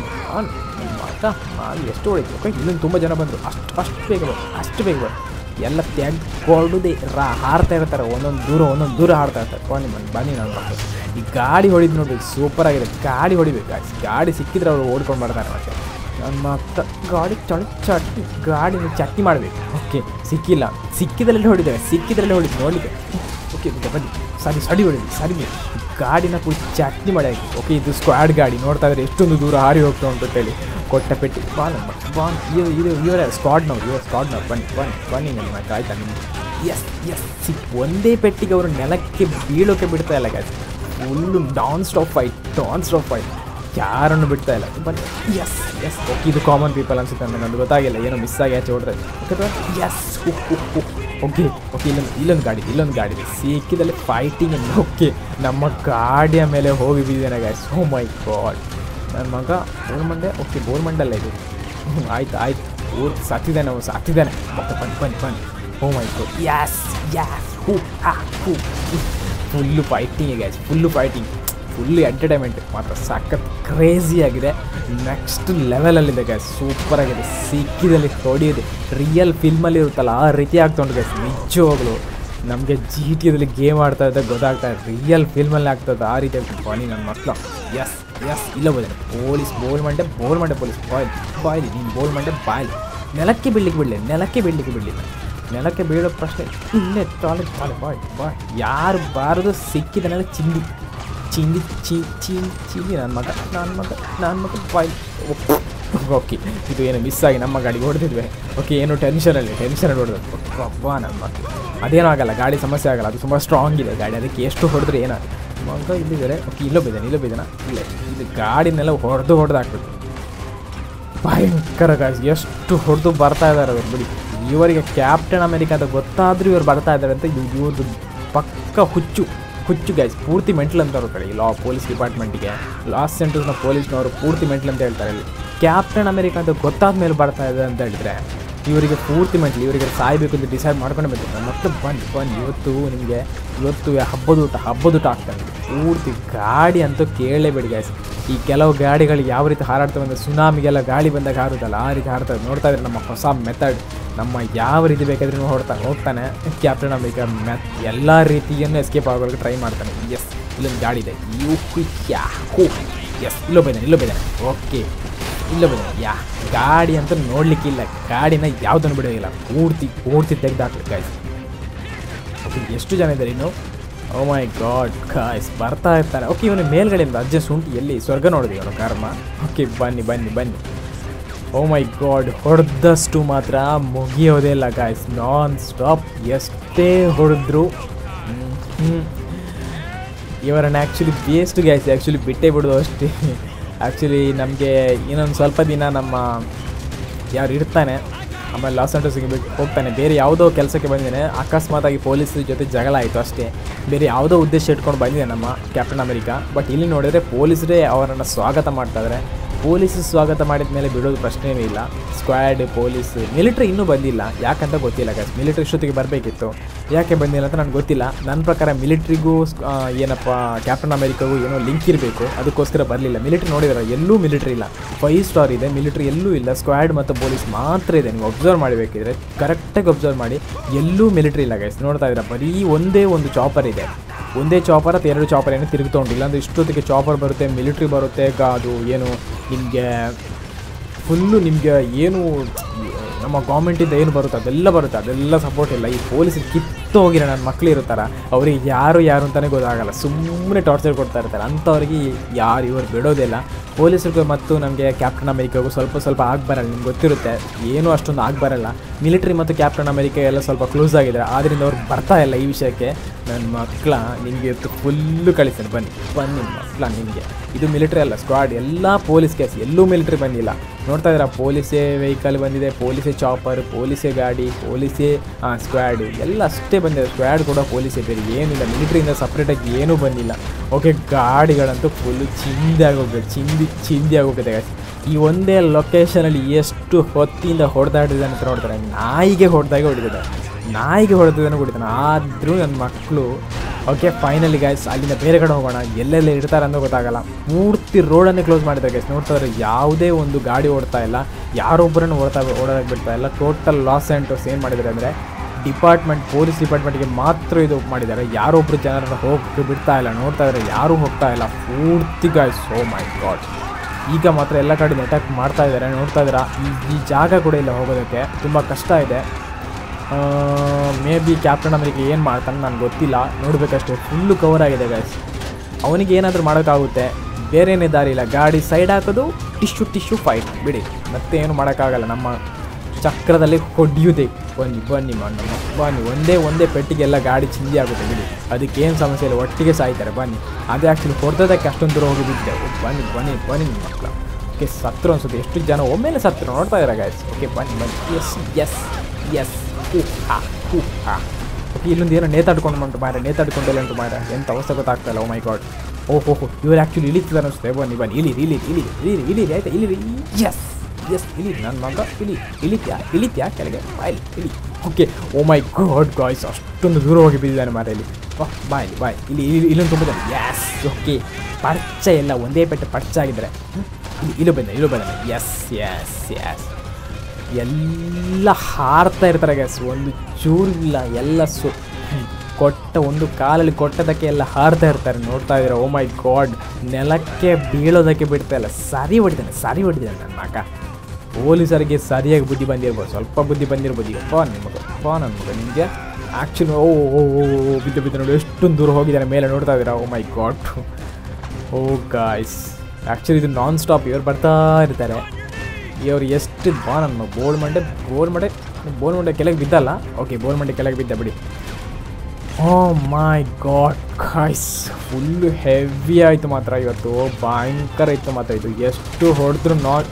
Speaker 1: ಮಗ ಮಾಲ್ ಎಷ್ಟು ಹೊಡಿತು ಓಕೆ ಇಲ್ಲಿಂದ ತುಂಬ ಜನ ಬಂದರು ಅಷ್ಟು ಅಷ್ಟು ಬೇಗ ಬರು ಅಷ್ಟು ಬೇಗ ಬರು ಎಲ್ಲ ತೆಗ್ದುಕೊಳ್ಳೋದೇ ರಾ ಹಾರ್ತಾ ಇರ್ತಾರೆ ಒಂದೊಂದು ದೂರ ಒಂದೊಂದು ದೂರ ಹಾಡ್ತಾ ಇರ್ತಾರೆ ಬನ್ನಿ ಬನ್ನಿ ಬನ್ನಿ ನನ್ನ ಮಕ್ಕಳು ಈ ಗಾಡಿ ಹೊಡಿದು ನೋಡ್ಬೇಕು ಸೂಪರ್ ಆಗಿದೆ ಗಾಡಿ ಹೊಡಿಬೇಕು guys. ಗಾಡಿ ಸಿಕ್ಕಿದ್ರೆ ಅವರು ಓಡ್ಕೊಂಡು ಬರ್ತಾರೆ ಮತ್ತೆ ನನ್ನ ಮಕ್ಕ ಗಾಡಿ ಚಳಿ ಚಟ್ನಿ ಗಾಡಿನ ಚಟ್ನಿ ಮಾಡಬೇಕು ಓಕೆ ಸಿಕ್ಕಿಲ್ಲ ಸಿಕ್ಕಿದ್ರಲ್ಲಿ ಹೊಡಿದ್ದೇವೆ ಸಿಕ್ಕಿದ್ರಲ್ಲಿ ಹೊಡಿದ್ದು ನೋಡಲಿಕ್ಕೆ ಓಕೆ ಓಕೆ ಬನ್ನಿ ಸರಿ ಸಡಿ ಹೊಡಿದ್ವಿ ಸರಿ ಗಾಡಿನ ಕುಡಿ ಚಟ್ನಿ ಮಾಡಿ ಓಕೆ ಇದು ಸ್ಕ್ವಾಡ್ ಗಾಡಿ ನೋಡ್ತಾ ಇದ್ರೆ ಎಷ್ಟೊಂದು ದೂರ ಹಾರಿ ಹೋಗ್ತಾ ಉಂಟು ಅಂತೇಳಿ ಕೊಟ್ಟ ಪೆಟ್ಟಿ ಬಾ ನಮ್ಮ ಬಾ ಇದು ಇದು ಇವರೇ ಸ್ಕ್ವಾಡ್ನವ್ರು ಇವರು ಸ್ಕ್ವಾಡ್ನವ್ರು ಬನ್ನಿ ಬನ್ನಿ ಬನ್ನಿ ನನ್ನ ಮಗ ಆಯ್ತಾ ನಿಮ್ಗೆ ಎಸ್ ಎಸ್ ಸಿಕ್ ಒಂದೇ ಪೆಟ್ಟಿಗೆ ಅವರು ನೆಲಕ್ಕೆ ಬೀಳೋಕೆ ಬಿಡ್ತಾ ಇಲ್ಲ ಗಾಡಿ full nonstop fight nonstop fight ಯಾರನ್ನು ಬಿಡ್ತಾ ಇಲ್ಲ ಬನ್ನಿ ಎಸ್ ಎಸ್ ಓಕೆ ಇದು ಕಾಮನ್ ಪೀಪಲ್ ಅನ್ಸುತ್ತೆ ನನಗೆ ಅದು ಗೊತ್ತಾಗಿಲ್ಲ ಏನೋ ಮಿಸ್ ಆಗಿ ಆಚೆ ಹೊಡ್ತಾರೆ ಓಕೆ ಎಸ್ ಓಕೆ ಓಕೆ ಇಲ್ಲೊಂದು ಇಲ್ಲೊಂದು ಗಾಡಿ ಇದೆ, ಇಲ್ಲೊಂದು ಗಾಡಿ ಇದೆ ಸಿಕ್ಕಿದಲ್ಲಿ ಫೈಟಿಂಗ್ ಓಕೆ ನಮ್ಮ ಗಾಡಿಯ ಮೇಲೆ ಹೋಗಿ ಬಿದ್ದಿದ್ದೇನೆ ಗಾಯ್ಸ್ ಓ ಮೈ ಗಾಡ್ ನನ್ನ ಮಗ ಬೋರ್ಮಂಡೆ ಓಕೆ ಬೋರ್ಮಂಡಲ್ಲ ಇದು ಹ್ಞೂ ಆಯ್ತು ಆಯ್ತು ಊರು ಸತ್ತಿದ್ದಾನೆ ಅವನು ಸತ್ತಿದ್ದಾನೆ ಮತ್ತೆ ಬನ್ನಿ ಬನ್ನಿ ಬನ್ನಿ oh my god yes yes ಹೂ ಹಾ ಹೂ full fighting guys full fighting full entertainment ಮಾತ್ರ ಸಖತ್ ಕ್ರೇಜಿ ಆಗಿದೆ ನೆಕ್ಸ್ಟ್ ಲೆವೆಲಲ್ಲಿದೆ ಗ್ಯಾಸ್ ಸೂಪರ್ ಆಗಿದೆ ಸಿಕ್ಕಿದಲ್ಲಿ ಹೊಡಿಯೋದು ರಿಯಲ್ ಫಿಲ್ಮಲ್ಲಿ ಇರುತ್ತಲ್ಲ ಆ ರೀತಿ ಆಗ್ತಾ ಉಂಟು ಗ್ಯಾಸ್ ನಿಜವಾಗ್ಲು ನಮಗೆ ಜಿ ಟಿಯಲ್ಲಿ ಗೇಮ್ ಆಡ್ತಾ ಇದ್ದಾಗ ಗೊತ್ತಾಗ್ತಾ ಇದೆ ರಿಯಲ್ ಫಿಲ್ಮಲ್ಲಿ ಆಗ್ತದೆ ಆ ರೀತಿ ಆಗ್ತದೆ ಬನ್ನಿ ನನ್ನ ಮಕ್ಕಳು ಎಸ್ ಎಸ್ ಇಲ್ಲ ಬೋದ ಪೊಲೀಸ್ ಬೋಲ್ ಮಂಡೆ ಬೋಲ್ ಮಂಡೆ ಪೊಲೀಸ್ ಬಾಯ್ಲಿ ಬಾಯ್ಲಿ ನೀನು ಬೋಲ್ ಮಂಡೆ ಬಾಯ್ಲಿ ನೆಲಕ್ಕೆ ಬೀಳ್ಲಿಕ್ಕೆ ಬಿಡಲಿ ನೆಲಕ್ಕೆ ಬೀಳ್ಲಿಕ್ಕೆ ಬಿಡಲಿಲ್ಲ ನೆಲಕ್ಕೆ ಬೀಳೋ ಪ್ರಶ್ನೆ ಇಲ್ಲೇ ಟಾಲೆ ಬಾಯ್ ಬಾಯ್ ಬಾಯ್ ಯಾರು ಬಾರದು ಸಿಕ್ಕಿದನೆಲ್ಲ ಚಿಂದಿ ಚಿಂದಿ ಚಿ ಚಿನ್ ಚಿಂದಿ ನನ್ನ ಮಗ ನನ್ನ ಮಗ ನನ್ನ ಮಗ ಬಾಯ್ ಓಕೆ ಇದು ಏನು ಮಿಸ್ ಆಗಿ ನಮ್ಮ ಗಾಡಿಗೆ ಹೊಡೆದಿದ್ವಿ ಓಕೆ ಏನು ಟೆನ್ಷನಲ್ಲಿ ಟೆನ್ಷನಲ್ಲಿ ಹೊಡೆದು ಅಬ್ಬಾ ನನ್ನ ಮಗ ಅದೇನೂ ಆಗಲ್ಲ ಗಾಡಿ ಸಮಸ್ಯೆ ಆಗಲ್ಲ ಅದು ತುಂಬ ಸ್ಟ್ರಾಂಗ್ ಇದೆ ಗಾಡಿ ಅದಕ್ಕೆ ಎಷ್ಟು ಹೊಡೆದ್ರೆ ಏನಾಗ ಮಗ ಇಲ್ಲಿದ್ದಾರೆ ಓಕೆ ಇಲ್ಲೋ ಬಿದ್ದಾನೆ ಇಲ್ಲೋ ಬಿದ್ದಾನ ಇಲ್ಲ ಇದು ಗಾಡಿನೆಲ್ಲ ಹೊಡೆದು ಹೊಡೆದು ಹಾಕ್ಬೇಕು ಭಯಂಕರ ಗಾಯ್ಸ್ ಎಷ್ಟು ಹೊಡೆದು ಬರ್ತಾ ಇದ್ದಾರೆ ಅವ್ರು ಬಿಡಿ ಇವರಿಗೆ ಕ್ಯಾಪ್ಟನ್ ಅಮೆರಿಕ ಅಂತ ಗೊತ್ತಾದ್ರೂ ಇವ್ರು ಬರ್ತಾ ಇದ್ದಾರೆ ಅಂತ ಇದು ಇವ್ರದ್ದು ಪಕ್ಕ ಹುಚ್ಚು ಹುಚ್ಚು ಗೈಸ್ ಪೂರ್ತಿ ಮೆಂಟಲ್ ಅಂತ ಅವ್ರ ಕಡೆ ಲಾ ಪೊಲೀಸ್ ಡಿಪಾರ್ಟ್ಮೆಂಟಿಗೆ ಲಾಸ್ ಸೆಂಟರ್ಸ್ನ ಪೊಲೀಸ್ನವರು ಪೂರ್ತಿ ಮೆಂಟಲ್ ಅಂತ ಹೇಳ್ತಾರೆ ಇಲ್ಲಿ ಕ್ಯಾಪ್ಟನ್ ಅಮೆರಿಕ ಅಂತ ಗೊತ್ತಾದ ಮೇಲೆ ಬರ್ತಾ ಇದೆ ಅಂತ ಹೇಳಿದ್ರೆ ಇವರಿಗೆ ಪೂರ್ತಿ ಮೆಂಟಲ್ ಇವರಿಗೆ ಸಾಯ್ಬೇಕು ಅಂತ ಡಿಸೈಡ್ ಮಾಡ್ಕೊಂಡು ಬಂದಿರ್ತಾರೆ ಮತ್ತೆ ಬನ್ನಿ ಬನ್ನಿ ಇವತ್ತು ನಿಮಗೆ ಇವತ್ತು ಹಬ್ಬದ ಊಟ ಹಬ್ಬದ ಊಟ ಆಗ್ತಾನೆ ಪೂರ್ತಿ ಗಾಡಿ ಅಂತೂ ಕೇಳಲೇಬೇಡಿ ಗಾಯ್ಸ್ ಈ ಕೆಲವು ಗಾಡಿಗಳು ಯಾವ ರೀತಿ ಹಾರಾಡ್ತವೆ ಅಂದರೆ ಸುನಾಮಿಗೆಲ್ಲ ಗಾಳಿ ಬಂದಾಗ ಹಾರುತ್ತಲ್ಲ ಆ ರೀತಿ ಹಾರ್ತದೆ ನೋಡ್ತಾ ಇದ್ರೆ ನಮ್ಮ ಹೊಸ ಮೆಥಡ್ ನಮ್ಮ ಯಾವ ರೀತಿ ಬೇಕಾದ್ರೂ ಹೊಡ್ತಾ ಹೋಗ್ತಾನೆ ಕ್ಯಾಪ್ಟನ್ ಅಮೆರಿಕ ಮೆತ್ ಎಲ್ಲ ರೀತಿಯನ್ನು ಎಸ್ಕೇಪ್ ಆಗೋಕ್ಕೆ ಟ್ರೈ ಮಾಡ್ತಾನೆ ಎಸ್ ಇಲ್ಲೊಂದು ಗಾಡಿ ಇದೆ ಯು ಯಾ ಹೂ ಎಸ್ ಇಲ್ಲೋ ಬೈದಾನೆ ಇಲ್ಲೋ ಬೈದಾನೆ ಓಕೆ ಇಲ್ಲ ಬೈದಾನೆ ಯಾ ಗಾಡಿ ಅಂತ ನೋಡ್ಲಿಕ್ಕಿಲ್ಲ ಗಾಡಿನ ಯಾವುದನ್ನು ಬಿಡೋದಿಲ್ಲ ಪೂರ್ತಿ ಪೂರ್ತಿ ತೆಗೆದು ಹಾಕ್ಲಿಕ್ಕೆ ಗಾಯ್ಸ್ ಓಕೆ ಎಷ್ಟು ಜನ ಇದ್ದಾರೆ ಇನ್ನು ಓ ಮೈ ಗಾಡ್ ಕಾಯ್ಸ್ ಬರ್ತಾ ಇರ್ತಾರೆ ಓಕೆ ಇವನು ಮೇಲ್ಗಡೆಯಿಂದ ಅಜ್ಜ ಶುಂಠಿ ಎಲ್ಲಿ ಸ್ವರ್ಗ ನೋಡಿದೆ ಇವನು ಕರ್ಮ ಓಕೆ ಬನ್ನಿ ಬನ್ನಿ ಬನ್ನಿ ಓ ಮೈ ಗಾಡ್ ಹೊಡೆದಷ್ಟು ಮಾತ್ರ ಮುಗಿಯೋದೇ ಇಲ್ಲ ಗಾಯ್ಸ್ ನಾನ್ ಸ್ಟಾಪ್ ಎಷ್ಟೇ ಹೊಡೆದ್ರು ಇವರನ್ನು ಆ್ಯಕ್ಚುಲಿ ಬೇಸ್ಟ್ ಗ್ಯಾಸ್ ಆ್ಯಕ್ಚುಲಿ ಬಿಟ್ಟೇ ಬಿಡೋದು ಅಷ್ಟೇ ಆ್ಯಕ್ಚುಲಿ ನಮಗೆ ಇನ್ನೊಂದು ಸ್ವಲ್ಪ ದಿನ ನಮ್ಮ ಯಾರು ಇರ್ತಾನೆ ಆಮೇಲೆ ಲಾಸ್ ಆಂಟೋಸಿಗೆ ಬಿಟ್ಟು ಹೋಗ್ತಾನೆ ಬೇರೆ ಯಾವುದೋ ಕೆಲಸಕ್ಕೆ ಬಂದಿದ್ದಾನೆ ಅಕಸ್ಮಾತಾಗಿ ಪೊಲೀಸ್ ಜೊತೆ ಜಗಳ ಆಯಿತು ಅಷ್ಟೇ ಬೇರೆ ಯಾವುದೋ ಉದ್ದೇಶ ಇಟ್ಕೊಂಡು ಬಂದಿದೆ ನಮ್ಮ ಕ್ಯಾಪ್ಟನ್ ಅಮೆರಿಕ ಬಟ್ ಇಲ್ಲಿ ನೋಡಿದರೆ ಪೊಲೀಸರೇ ಅವರನ್ನು ಸ್ವಾಗತ ಮಾಡ್ತಾ ಇದ್ದಾರೆ ಪೊಲೀಸ್ ಸ್ವಾಗತ ಮಾಡಿದ ಮೇಲೆ ಬಿಡೋದು ಪ್ರಶ್ನೆಯೇ ಇಲ್ಲ ಸ್ಕ್ವಾಡ್ ಪೊಲೀಸ್ ಮಿಲಿಟ್ರಿ ಇನ್ನೂ ಬಂದಿಲ್ಲ ಯಾಕಂತ ಗೊತ್ತಿಲ್ಲ ಗೈಸ್ ಮಿಲಿಟ್ರಿ ಇಷ್ಟೊತ್ತಿಗೆ ಬರಬೇಕಿತ್ತು ಯಾಕೆ ಬಂದಿಲ್ಲ ಅಂತ ನನಗೆ ಗೊತ್ತಿಲ್ಲ ನನ್ನ ಪ್ರಕಾರ ಮಿಲಿಟ್ರಿಗೂ ಏನಪ್ಪ ಕ್ಯಾಪ್ಟನ್ ಅಮೆರಿಕಾಗೂ ಏನೋ ಲಿಂಕ್ ಇರಬೇಕು ಅದಕ್ಕೋಸ್ಕರ ಬರಲಿಲ್ಲ ಮಿಲಿಟ್ರಿ ನೋಡಿದ್ರೆ ಎಲ್ಲೂ ಮಿಲಿಟ್ರಿ ಇಲ್ಲ ಫೈವ್ ಸ್ಟಾರ್ ಇದೆ ಮಿಲಿಟ್ರಿ ಎಲ್ಲೂ ಇಲ್ಲ ಸ್ಕ್ವಾಡ್ ಮತ್ತು ಪೊಲೀಸ್ ಮಾತ್ರ ಇದೆ ನೀವು ಅಬ್ಸರ್ವ್ ಮಾಡಬೇಕಿದ್ರೆ ಕರೆಕ್ಟಾಗಿ ಅಬ್ಸರ್ವ್ ಮಾಡಿ ಎಲ್ಲೂ ಮಿಲಿಟ್ರಿ ಇಲ್ಲ ಗೈಸ್ ನೋಡ್ತಾ ಇದ್ದೀರಾ ಬರೀ ಒಂದೇ ಒಂದು ಚಾಪರ್ ಇದೆ ಒಂದೇ ಚಾಪರ್ ಅಥವಾ ಎರಡು ಚಾಪರ್ ಏನೋ ತಿರುಗ್ತೊಂಡಿಲ್ಲ ಅಂದರೆ ಇಷ್ಟೊತ್ತಿಗೆ ಚಾಪರ್ ಬರುತ್ತೆ ಮಿಲಿಟ್ರಿ ಬರುತ್ತೆ ಗ- ಅದು ಏನು ನಿಮಗೆ ಫುಲ್ಲು ನಿಮಗೆ ಏನು ನಮ್ಮ ಗೌರ್ಮೆಂಟಿಂದ ಏನು ಬರುತ್ತೆ ಅದೆಲ್ಲ ಬರುತ್ತೆ ಅದೆಲ್ಲ ಸಪೋರ್ಟ್ ಇಲ್ಲ ಈ ಪೊಲೀಸ್ ಕಿತ್ತು ಹೋಗಿರೋ ನನ್ನ ಮಕ್ಳು ಇರ್ತಾರೆ ಅವ್ರಿಗೆ ಯಾರು ಯಾರು ಅಂತಲೇ ಗೊತ್ತಾಗಲ್ಲ ಸುಮ್ಮನೆ ಟಾರ್ಚರ್ ಕೊಡ್ತಾ ಇರ್ತಾರೆ ಅಂಥವ್ರಿಗೆ ಯಾರು ಇವರು ಬಿಡೋದಿಲ್ಲ ಪೊಲೀಸರಿಗೂ ಮತ್ತು ನಮಗೆ ಕ್ಯಾಪ್ಟನ್ ಅಮೆರಿಕಾಗೂ ಸ್ವಲ್ಪ ಸ್ವಲ್ಪ ಆಗಿ ಬರಲ್ಲ ನಿಮ್ಗೆ ಗೊತ್ತಿರುತ್ತೆ ಏನೂ ಅಷ್ಟೊಂದು ಆಗಿ ಬರಲ್ಲ ಮಿಲಿಟ್ರಿ ಮತ್ತು ಕ್ಯಾಪ್ಟನ್ ಅಮೆರಿಕ ಎಲ್ಲ ಸ್ವಲ್ಪ ಕ್ಲೋಸ್ ಆಗಿದ್ದಾರೆ ಆದ್ದರಿಂದ ಅವ್ರು ಬರ್ತಾ ಇಲ್ಲ ಈ ವಿಷಯಕ್ಕೆ ನನ್ನ ಮಕ್ಕಳ ನಿಮಗೆ ಇವತ್ತು ಫುಲ್ಲು ಕಳಿಸ್ತೇನೆ ಬನ್ನಿ ಬನ್ನಿ ಮಕ್ಕಳ ನಿಮಗೆ ಇದು ಮಿಲಿಟ್ರಿ ಅಲ್ಲ ಸ್ಕ್ವಾಡ್ ಎಲ್ಲ ಪೊಲೀಸ್ ಕೇಸ್ ಎಲ್ಲೂ ಮಿಲಿಟ್ರಿ ಬಂದಿಲ್ಲ ನೋಡ್ತಾ ಇದ್ದೀರಾ ಪೊಲೀಸೇ ವೆಹಿಕಲ್ ಬಂದಿದೆ ಪೊಲೀಸೇ ಚಾಪರ್ ಪೊಲೀಸೇ ಗಾಡಿ ಪೊಲೀಸೇ ಸ್ಕ್ವಾಡ್ ಎಲ್ಲ ಅಷ್ಟೇ ಬಂದಿದೆ ಸ್ಕ್ವಾಡ್ ಕೂಡ ಪೊಲೀಸೇ ಬೇರೆ ಏನಿಲ್ಲ ಮಿಲಿಟ್ರಿಯಿಂದ ಸಪ್ರೇಟಾಗಿ ಏನೂ ಬಂದಿಲ್ಲ ಓಕೆ ಗಾಡಿಗಳಂತೂ ಫುಲ್ಲು ಚಿಂದಿ ಆಗೋಗಿದೆ ಚಿಂದಿ ಚಿಂದಿ ಆಗೋಗಿದೆ guys. ಈ ಒಂದೇ ಲೊಕೇಶನಲ್ಲಿ ಎಷ್ಟು ಹೊತ್ತಿಂದ ಹೊಡೆದಾಡಿದ್ದಾನೆ ಅಂತ ನೋಡ್ತಾರೆ ನಾಯಿಗೆ ಹೊಡೆದಾಗೆ ಹೊಡಿತಿದ್ದೆ ನಾಯಿಗೆ ಹೊಡೆದಿದ್ದಾನೆ ಹೊಡಿತಾನೆ ಆದರೂ ನನ್ನ ಮಕ್ಕಳು ಓಕೆ ಫೈನಲಿ ಗೈಸ್ ಅಲ್ಲಿಂದ ಬೇರೆ ಕಡೆ ಹೋಗೋಣ ಎಲ್ಲೆಲ್ಲ ಇರ್ತಾರೆ ಅನ್ನೋ ಗೊತ್ತಾಗಲ್ಲ ಪೂರ್ತಿ ರೋಡನ್ನೇ ಕ್ಲೋಸ್ ಮಾಡಿದ್ದಾರೆ ಗೈಸ್ ನೋಡ್ತಾ ಇದ್ರೆ ಯಾವುದೇ ಒಂದು ಗಾಡಿ ಓಡ್ತಾ ಇಲ್ಲ ಯಾರೊಬ್ಬರನ್ನು ಓಡ್ತಾ ಓಡೋದಕ್ಕೆ ಬಿಡ್ತಾ ಇಲ್ಲ ಟೋಟಲ್ ಲಾಸ್ ಆ್ಯಂಡ್ ಟೋಸ್ ಏನು ಮಾಡಿದ್ದಾರೆ ಅಂದರೆ ಡಿಪಾರ್ಟ್ಮೆಂಟ್ ಪೊಲೀಸ್ ಡಿಪಾರ್ಟ್ಮೆಂಟ್ಗೆ ಮಾತ್ರ ಇದು ಮಾಡಿದ್ದಾರೆ ಯಾರೊಬ್ಬರು ಜನರನ್ನು ಹೋಗಕ್ಕೆ ಬಿಡ್ತಾ ಇಲ್ಲ ನೋಡ್ತಾ ಇದ್ದಾರೆ ಯಾರೂ ಹೋಗ್ತಾ ಇಲ್ಲ ಪೂರ್ತಿ ಗಾಯ್ಸ್ ಓ ಮೈ ಗಾಡ್ ಈಗ ಮಾತ್ರ ಎಲ್ಲ ಕಡೆ ಅಟ್ಯಾಕ್ ಮಾಡ್ತಾ ಇದ್ದಾರೆ ನೋಡ್ತಾ ಇದ್ದೀರಾ ಈ ಈ ಜಾಗ ಕೂಡ ಇಲ್ಲ ಹೋಗೋದಕ್ಕೆ ತುಂಬ ಕಷ್ಟ ಇದೆ ಮೇ ಬಿ ಕ್ಯಾಪ್ಟನ್ ಅಮೆರಿಕ ಏನು ಮಾಡ್ತಾನೆ ನನಗೆ ಗೊತ್ತಿಲ್ಲ ನೋಡಬೇಕಷ್ಟೇ ಫುಲ್ಲು ಕವರ್ ಆಗಿದೆ ಗೈಸ್ ಅವನಿಗೆ ಏನಾದರೂ ಮಾಡೋಕ್ಕಾಗುತ್ತೆ ಬೇರೆನೇ ದಾರಿ ಇಲ್ಲ ಗಾಡಿ ಸೈಡ್ ಹಾಕೋದು ಟಿಶ್ಯೂ ಟಿಶ್ಯೂ ಫೈಟ್ ಬಿಡಿ ಮತ್ತೆ ಏನು ಮಾಡೋಕ್ಕಾಗಲ್ಲ ನಮ್ಮ ಚಕ್ರದಲ್ಲಿ ಹೊಡೆಯುವುದೇ ಬನ್ನಿ ಬನ್ನಿ ಮಣ್ಣು ಬನ್ನಿ ಒಂದೇ ಒಂದೇ ಪೆಟ್ಟಿಗೆಲ್ಲ ಗಾಡಿ ಚಿಂದಿ ಆಗುತ್ತೆ ಬಿಡಿ ಅದಕ್ಕೇನು ಸಮಸ್ಯೆ ಇಲ್ಲ ಒಟ್ಟಿಗೆ ಸಾಯ್ತಾರೆ ಬನ್ನಿ ಅದೇ ಆ್ಯಕ್ಚುಲಿ ಹೊಡೆದಕ್ಕೆ ಅಷ್ಟೊಂದು ದೂರ ಹೋಗಿ ಬಿದ್ದೆ ಓ, ಬನ್ನಿ ಬನ್ನಿ ಬನ್ನಿ ನಿಮ್ಮ ಮಕ್ಕಳು ಓಕೆ ಸತ್ರು ಅನ್ಸುತ್ತೆ ಎಷ್ಟು ಜನ ಒಮ್ಮೆಲೆ ಸತ್ರು ನೋಡ್ತಾ ಇದ್ದಾರೆ ಗಾಯ್ಸ್ ಓಕೆ ಬನ್ನಿ ಬನ್ನಿ ಎಸ್ ಎಸ್ ಎಸ್ ಹೂ ಹಾ ಹೂ ಹಾ ಓಕೆ ಇಲ್ಲೊಂದು ಏನೋ ನೇತಾಡ್ಕೊಂಡು ಬಂತು ಮಾರ ನೇತಾಡ್ಕೊಂಡೆಲ್ಲ ಉಂಟು ಮಾರ ಎಂಥ ಅವಸ್ಥೆ ಗೊತ್ತಾಗ್ತಾಯಿಲ್ಲ ಓ ಮೈ ಗಾಡ್ ಓಹೋ ಹೋ ಇವ್ರು ಆ್ಯಕ್ಚುಲಿ ಇಳಿತಿದ್ದಾರೆ ಅನಿಸುತ್ತೆ ಬನ್ನಿ ಬನ್ನಿ ಇಳಿ ಇಳಿ ಇಳಿ ಇಳಿ ಇಳಿ ಆಯ್ತಾ ಇಳಿ ಎಸ್ ಎಸ್ ಇಳಿ ನನ್ನ ಮಗ ಇಳಿ ಇಳಿತ್ಯಾ ಇಳಿತ್ಯಾ ಕೆಳಗೆ ಬಾಯ್ ಇಳಿ okay oh my god guys ಅಷ್ಟೊಂದು ದೂರ ಹೋಗಿ ಬಿದ್ದಿದ್ದಾನೆ ಮಾರ ಇಲ್ಲಿ ವಾಹ್ ಬಾಯ್ ಬಾಯ್ ಇಲ್ಲಿ ಇಲ್ಲಿ ಇಲ್ಲೊಂದು ತುಂಬಿದ್ದಾನೆ ಎಸ್ ಓಕೆ ಪರ್ಚ ಎಲ್ಲ ಒಂದೇ ಪೆಟ್ಟು ಪರ್ಚ ಆಗಿದ್ದಾರೆ ಹ್ಮ್? ಇಲ್ಲಿ ಇಲ್ಲೂ ಬಂದ ಇಲ್ಲೂ ಬಂದ ಎಸ್ ಎಸ್ ಎಸ್ ಎಲ್ಲ ಹಾರ್ತಾ ಇರ್ತಾರೆ ಗ್ಯಾಸ್ ಒಂದು ಚೂರು ಇಲ್ಲ ಎಲ್ಲ ಸು ಹ್ಮ್. ಕೊಟ್ಟ ಒಂದು ಕಾಲಲ್ಲಿ ಕೊಟ್ಟದಕ್ಕೆ ಎಲ್ಲ ಹಾರ್ತಾ ಇರ್ತಾರೆ ನೋಡ್ತಾ ಇದ್ದಾರೆ ಓ ಮೈ ಗಾಡ್ ನೆಲಕ್ಕೆ ಬೀಳೋದಕ್ಕೆ ಬಿಡ್ತಾ ಇಲ್ಲ ಸರಿ ಹೊಡಿತಾನೆ ಸರಿ ಹೊಡಿತಾನೆ ನನ್ನ ಮಗ ಪೊಲೀಸರಿಗೆ ಸರಿಯಾಗಿ ಬುದ್ಧಿ ಬಂದಿರ್ಬೋದು ಸ್ವಲ್ಪ ಬುದ್ಧಿ ಬಂದಿರ್ಬೋದು ಈಗ ಪಾ ನಿಮ್ಮ ಮಗ ಪಾ ನನ್ನ ಮಗ ನಿಮಗೆ ಆ್ಯಕ್ಚುಲಿ ಓ ಓ ಓ ಓ ಬಿದ್ದು ಬಿದ್ದು ನೋಡಿ ಎಷ್ಟೊಂದು ದೂರ ಹೋಗಿದ್ದಾರೆ ಮೇಲೆ ನೋಡ್ತಾ ಇದ್ದೀರಾ oh my god oh guys actually ಇದು ನಾನ್ ಸ್ಟಾಪ್ ಇವ್ರು ಬರ್ತಾ ಇರ್ತಾರೆ ಇವ್ರು ಎಷ್ಟು ಬಾ ನನ್ನ ಬೋಲ್ ಮಂಡೆ ಬೋಲ್ ಮಂಡೆ ಬೋಲ್ ಮಂಡೆ ಕೆಳಗೆ ಬಿದ್ದಲ್ಲ ಓಕೆ ಬೋಲ್ ಮಂಡೆ ಕೆಳಗೆ ಬಿದ್ದ ಬಿಡಿ oh my god guys full heavy ಆಯಿತು ಮಾತ್ರ ಇವತ್ತು ಭಯಂಕರ ಇತ್ತು ಮಾತ್ರ ಇದು ಎಷ್ಟು ಹೊಡೆದ್ರು ನಾಟ್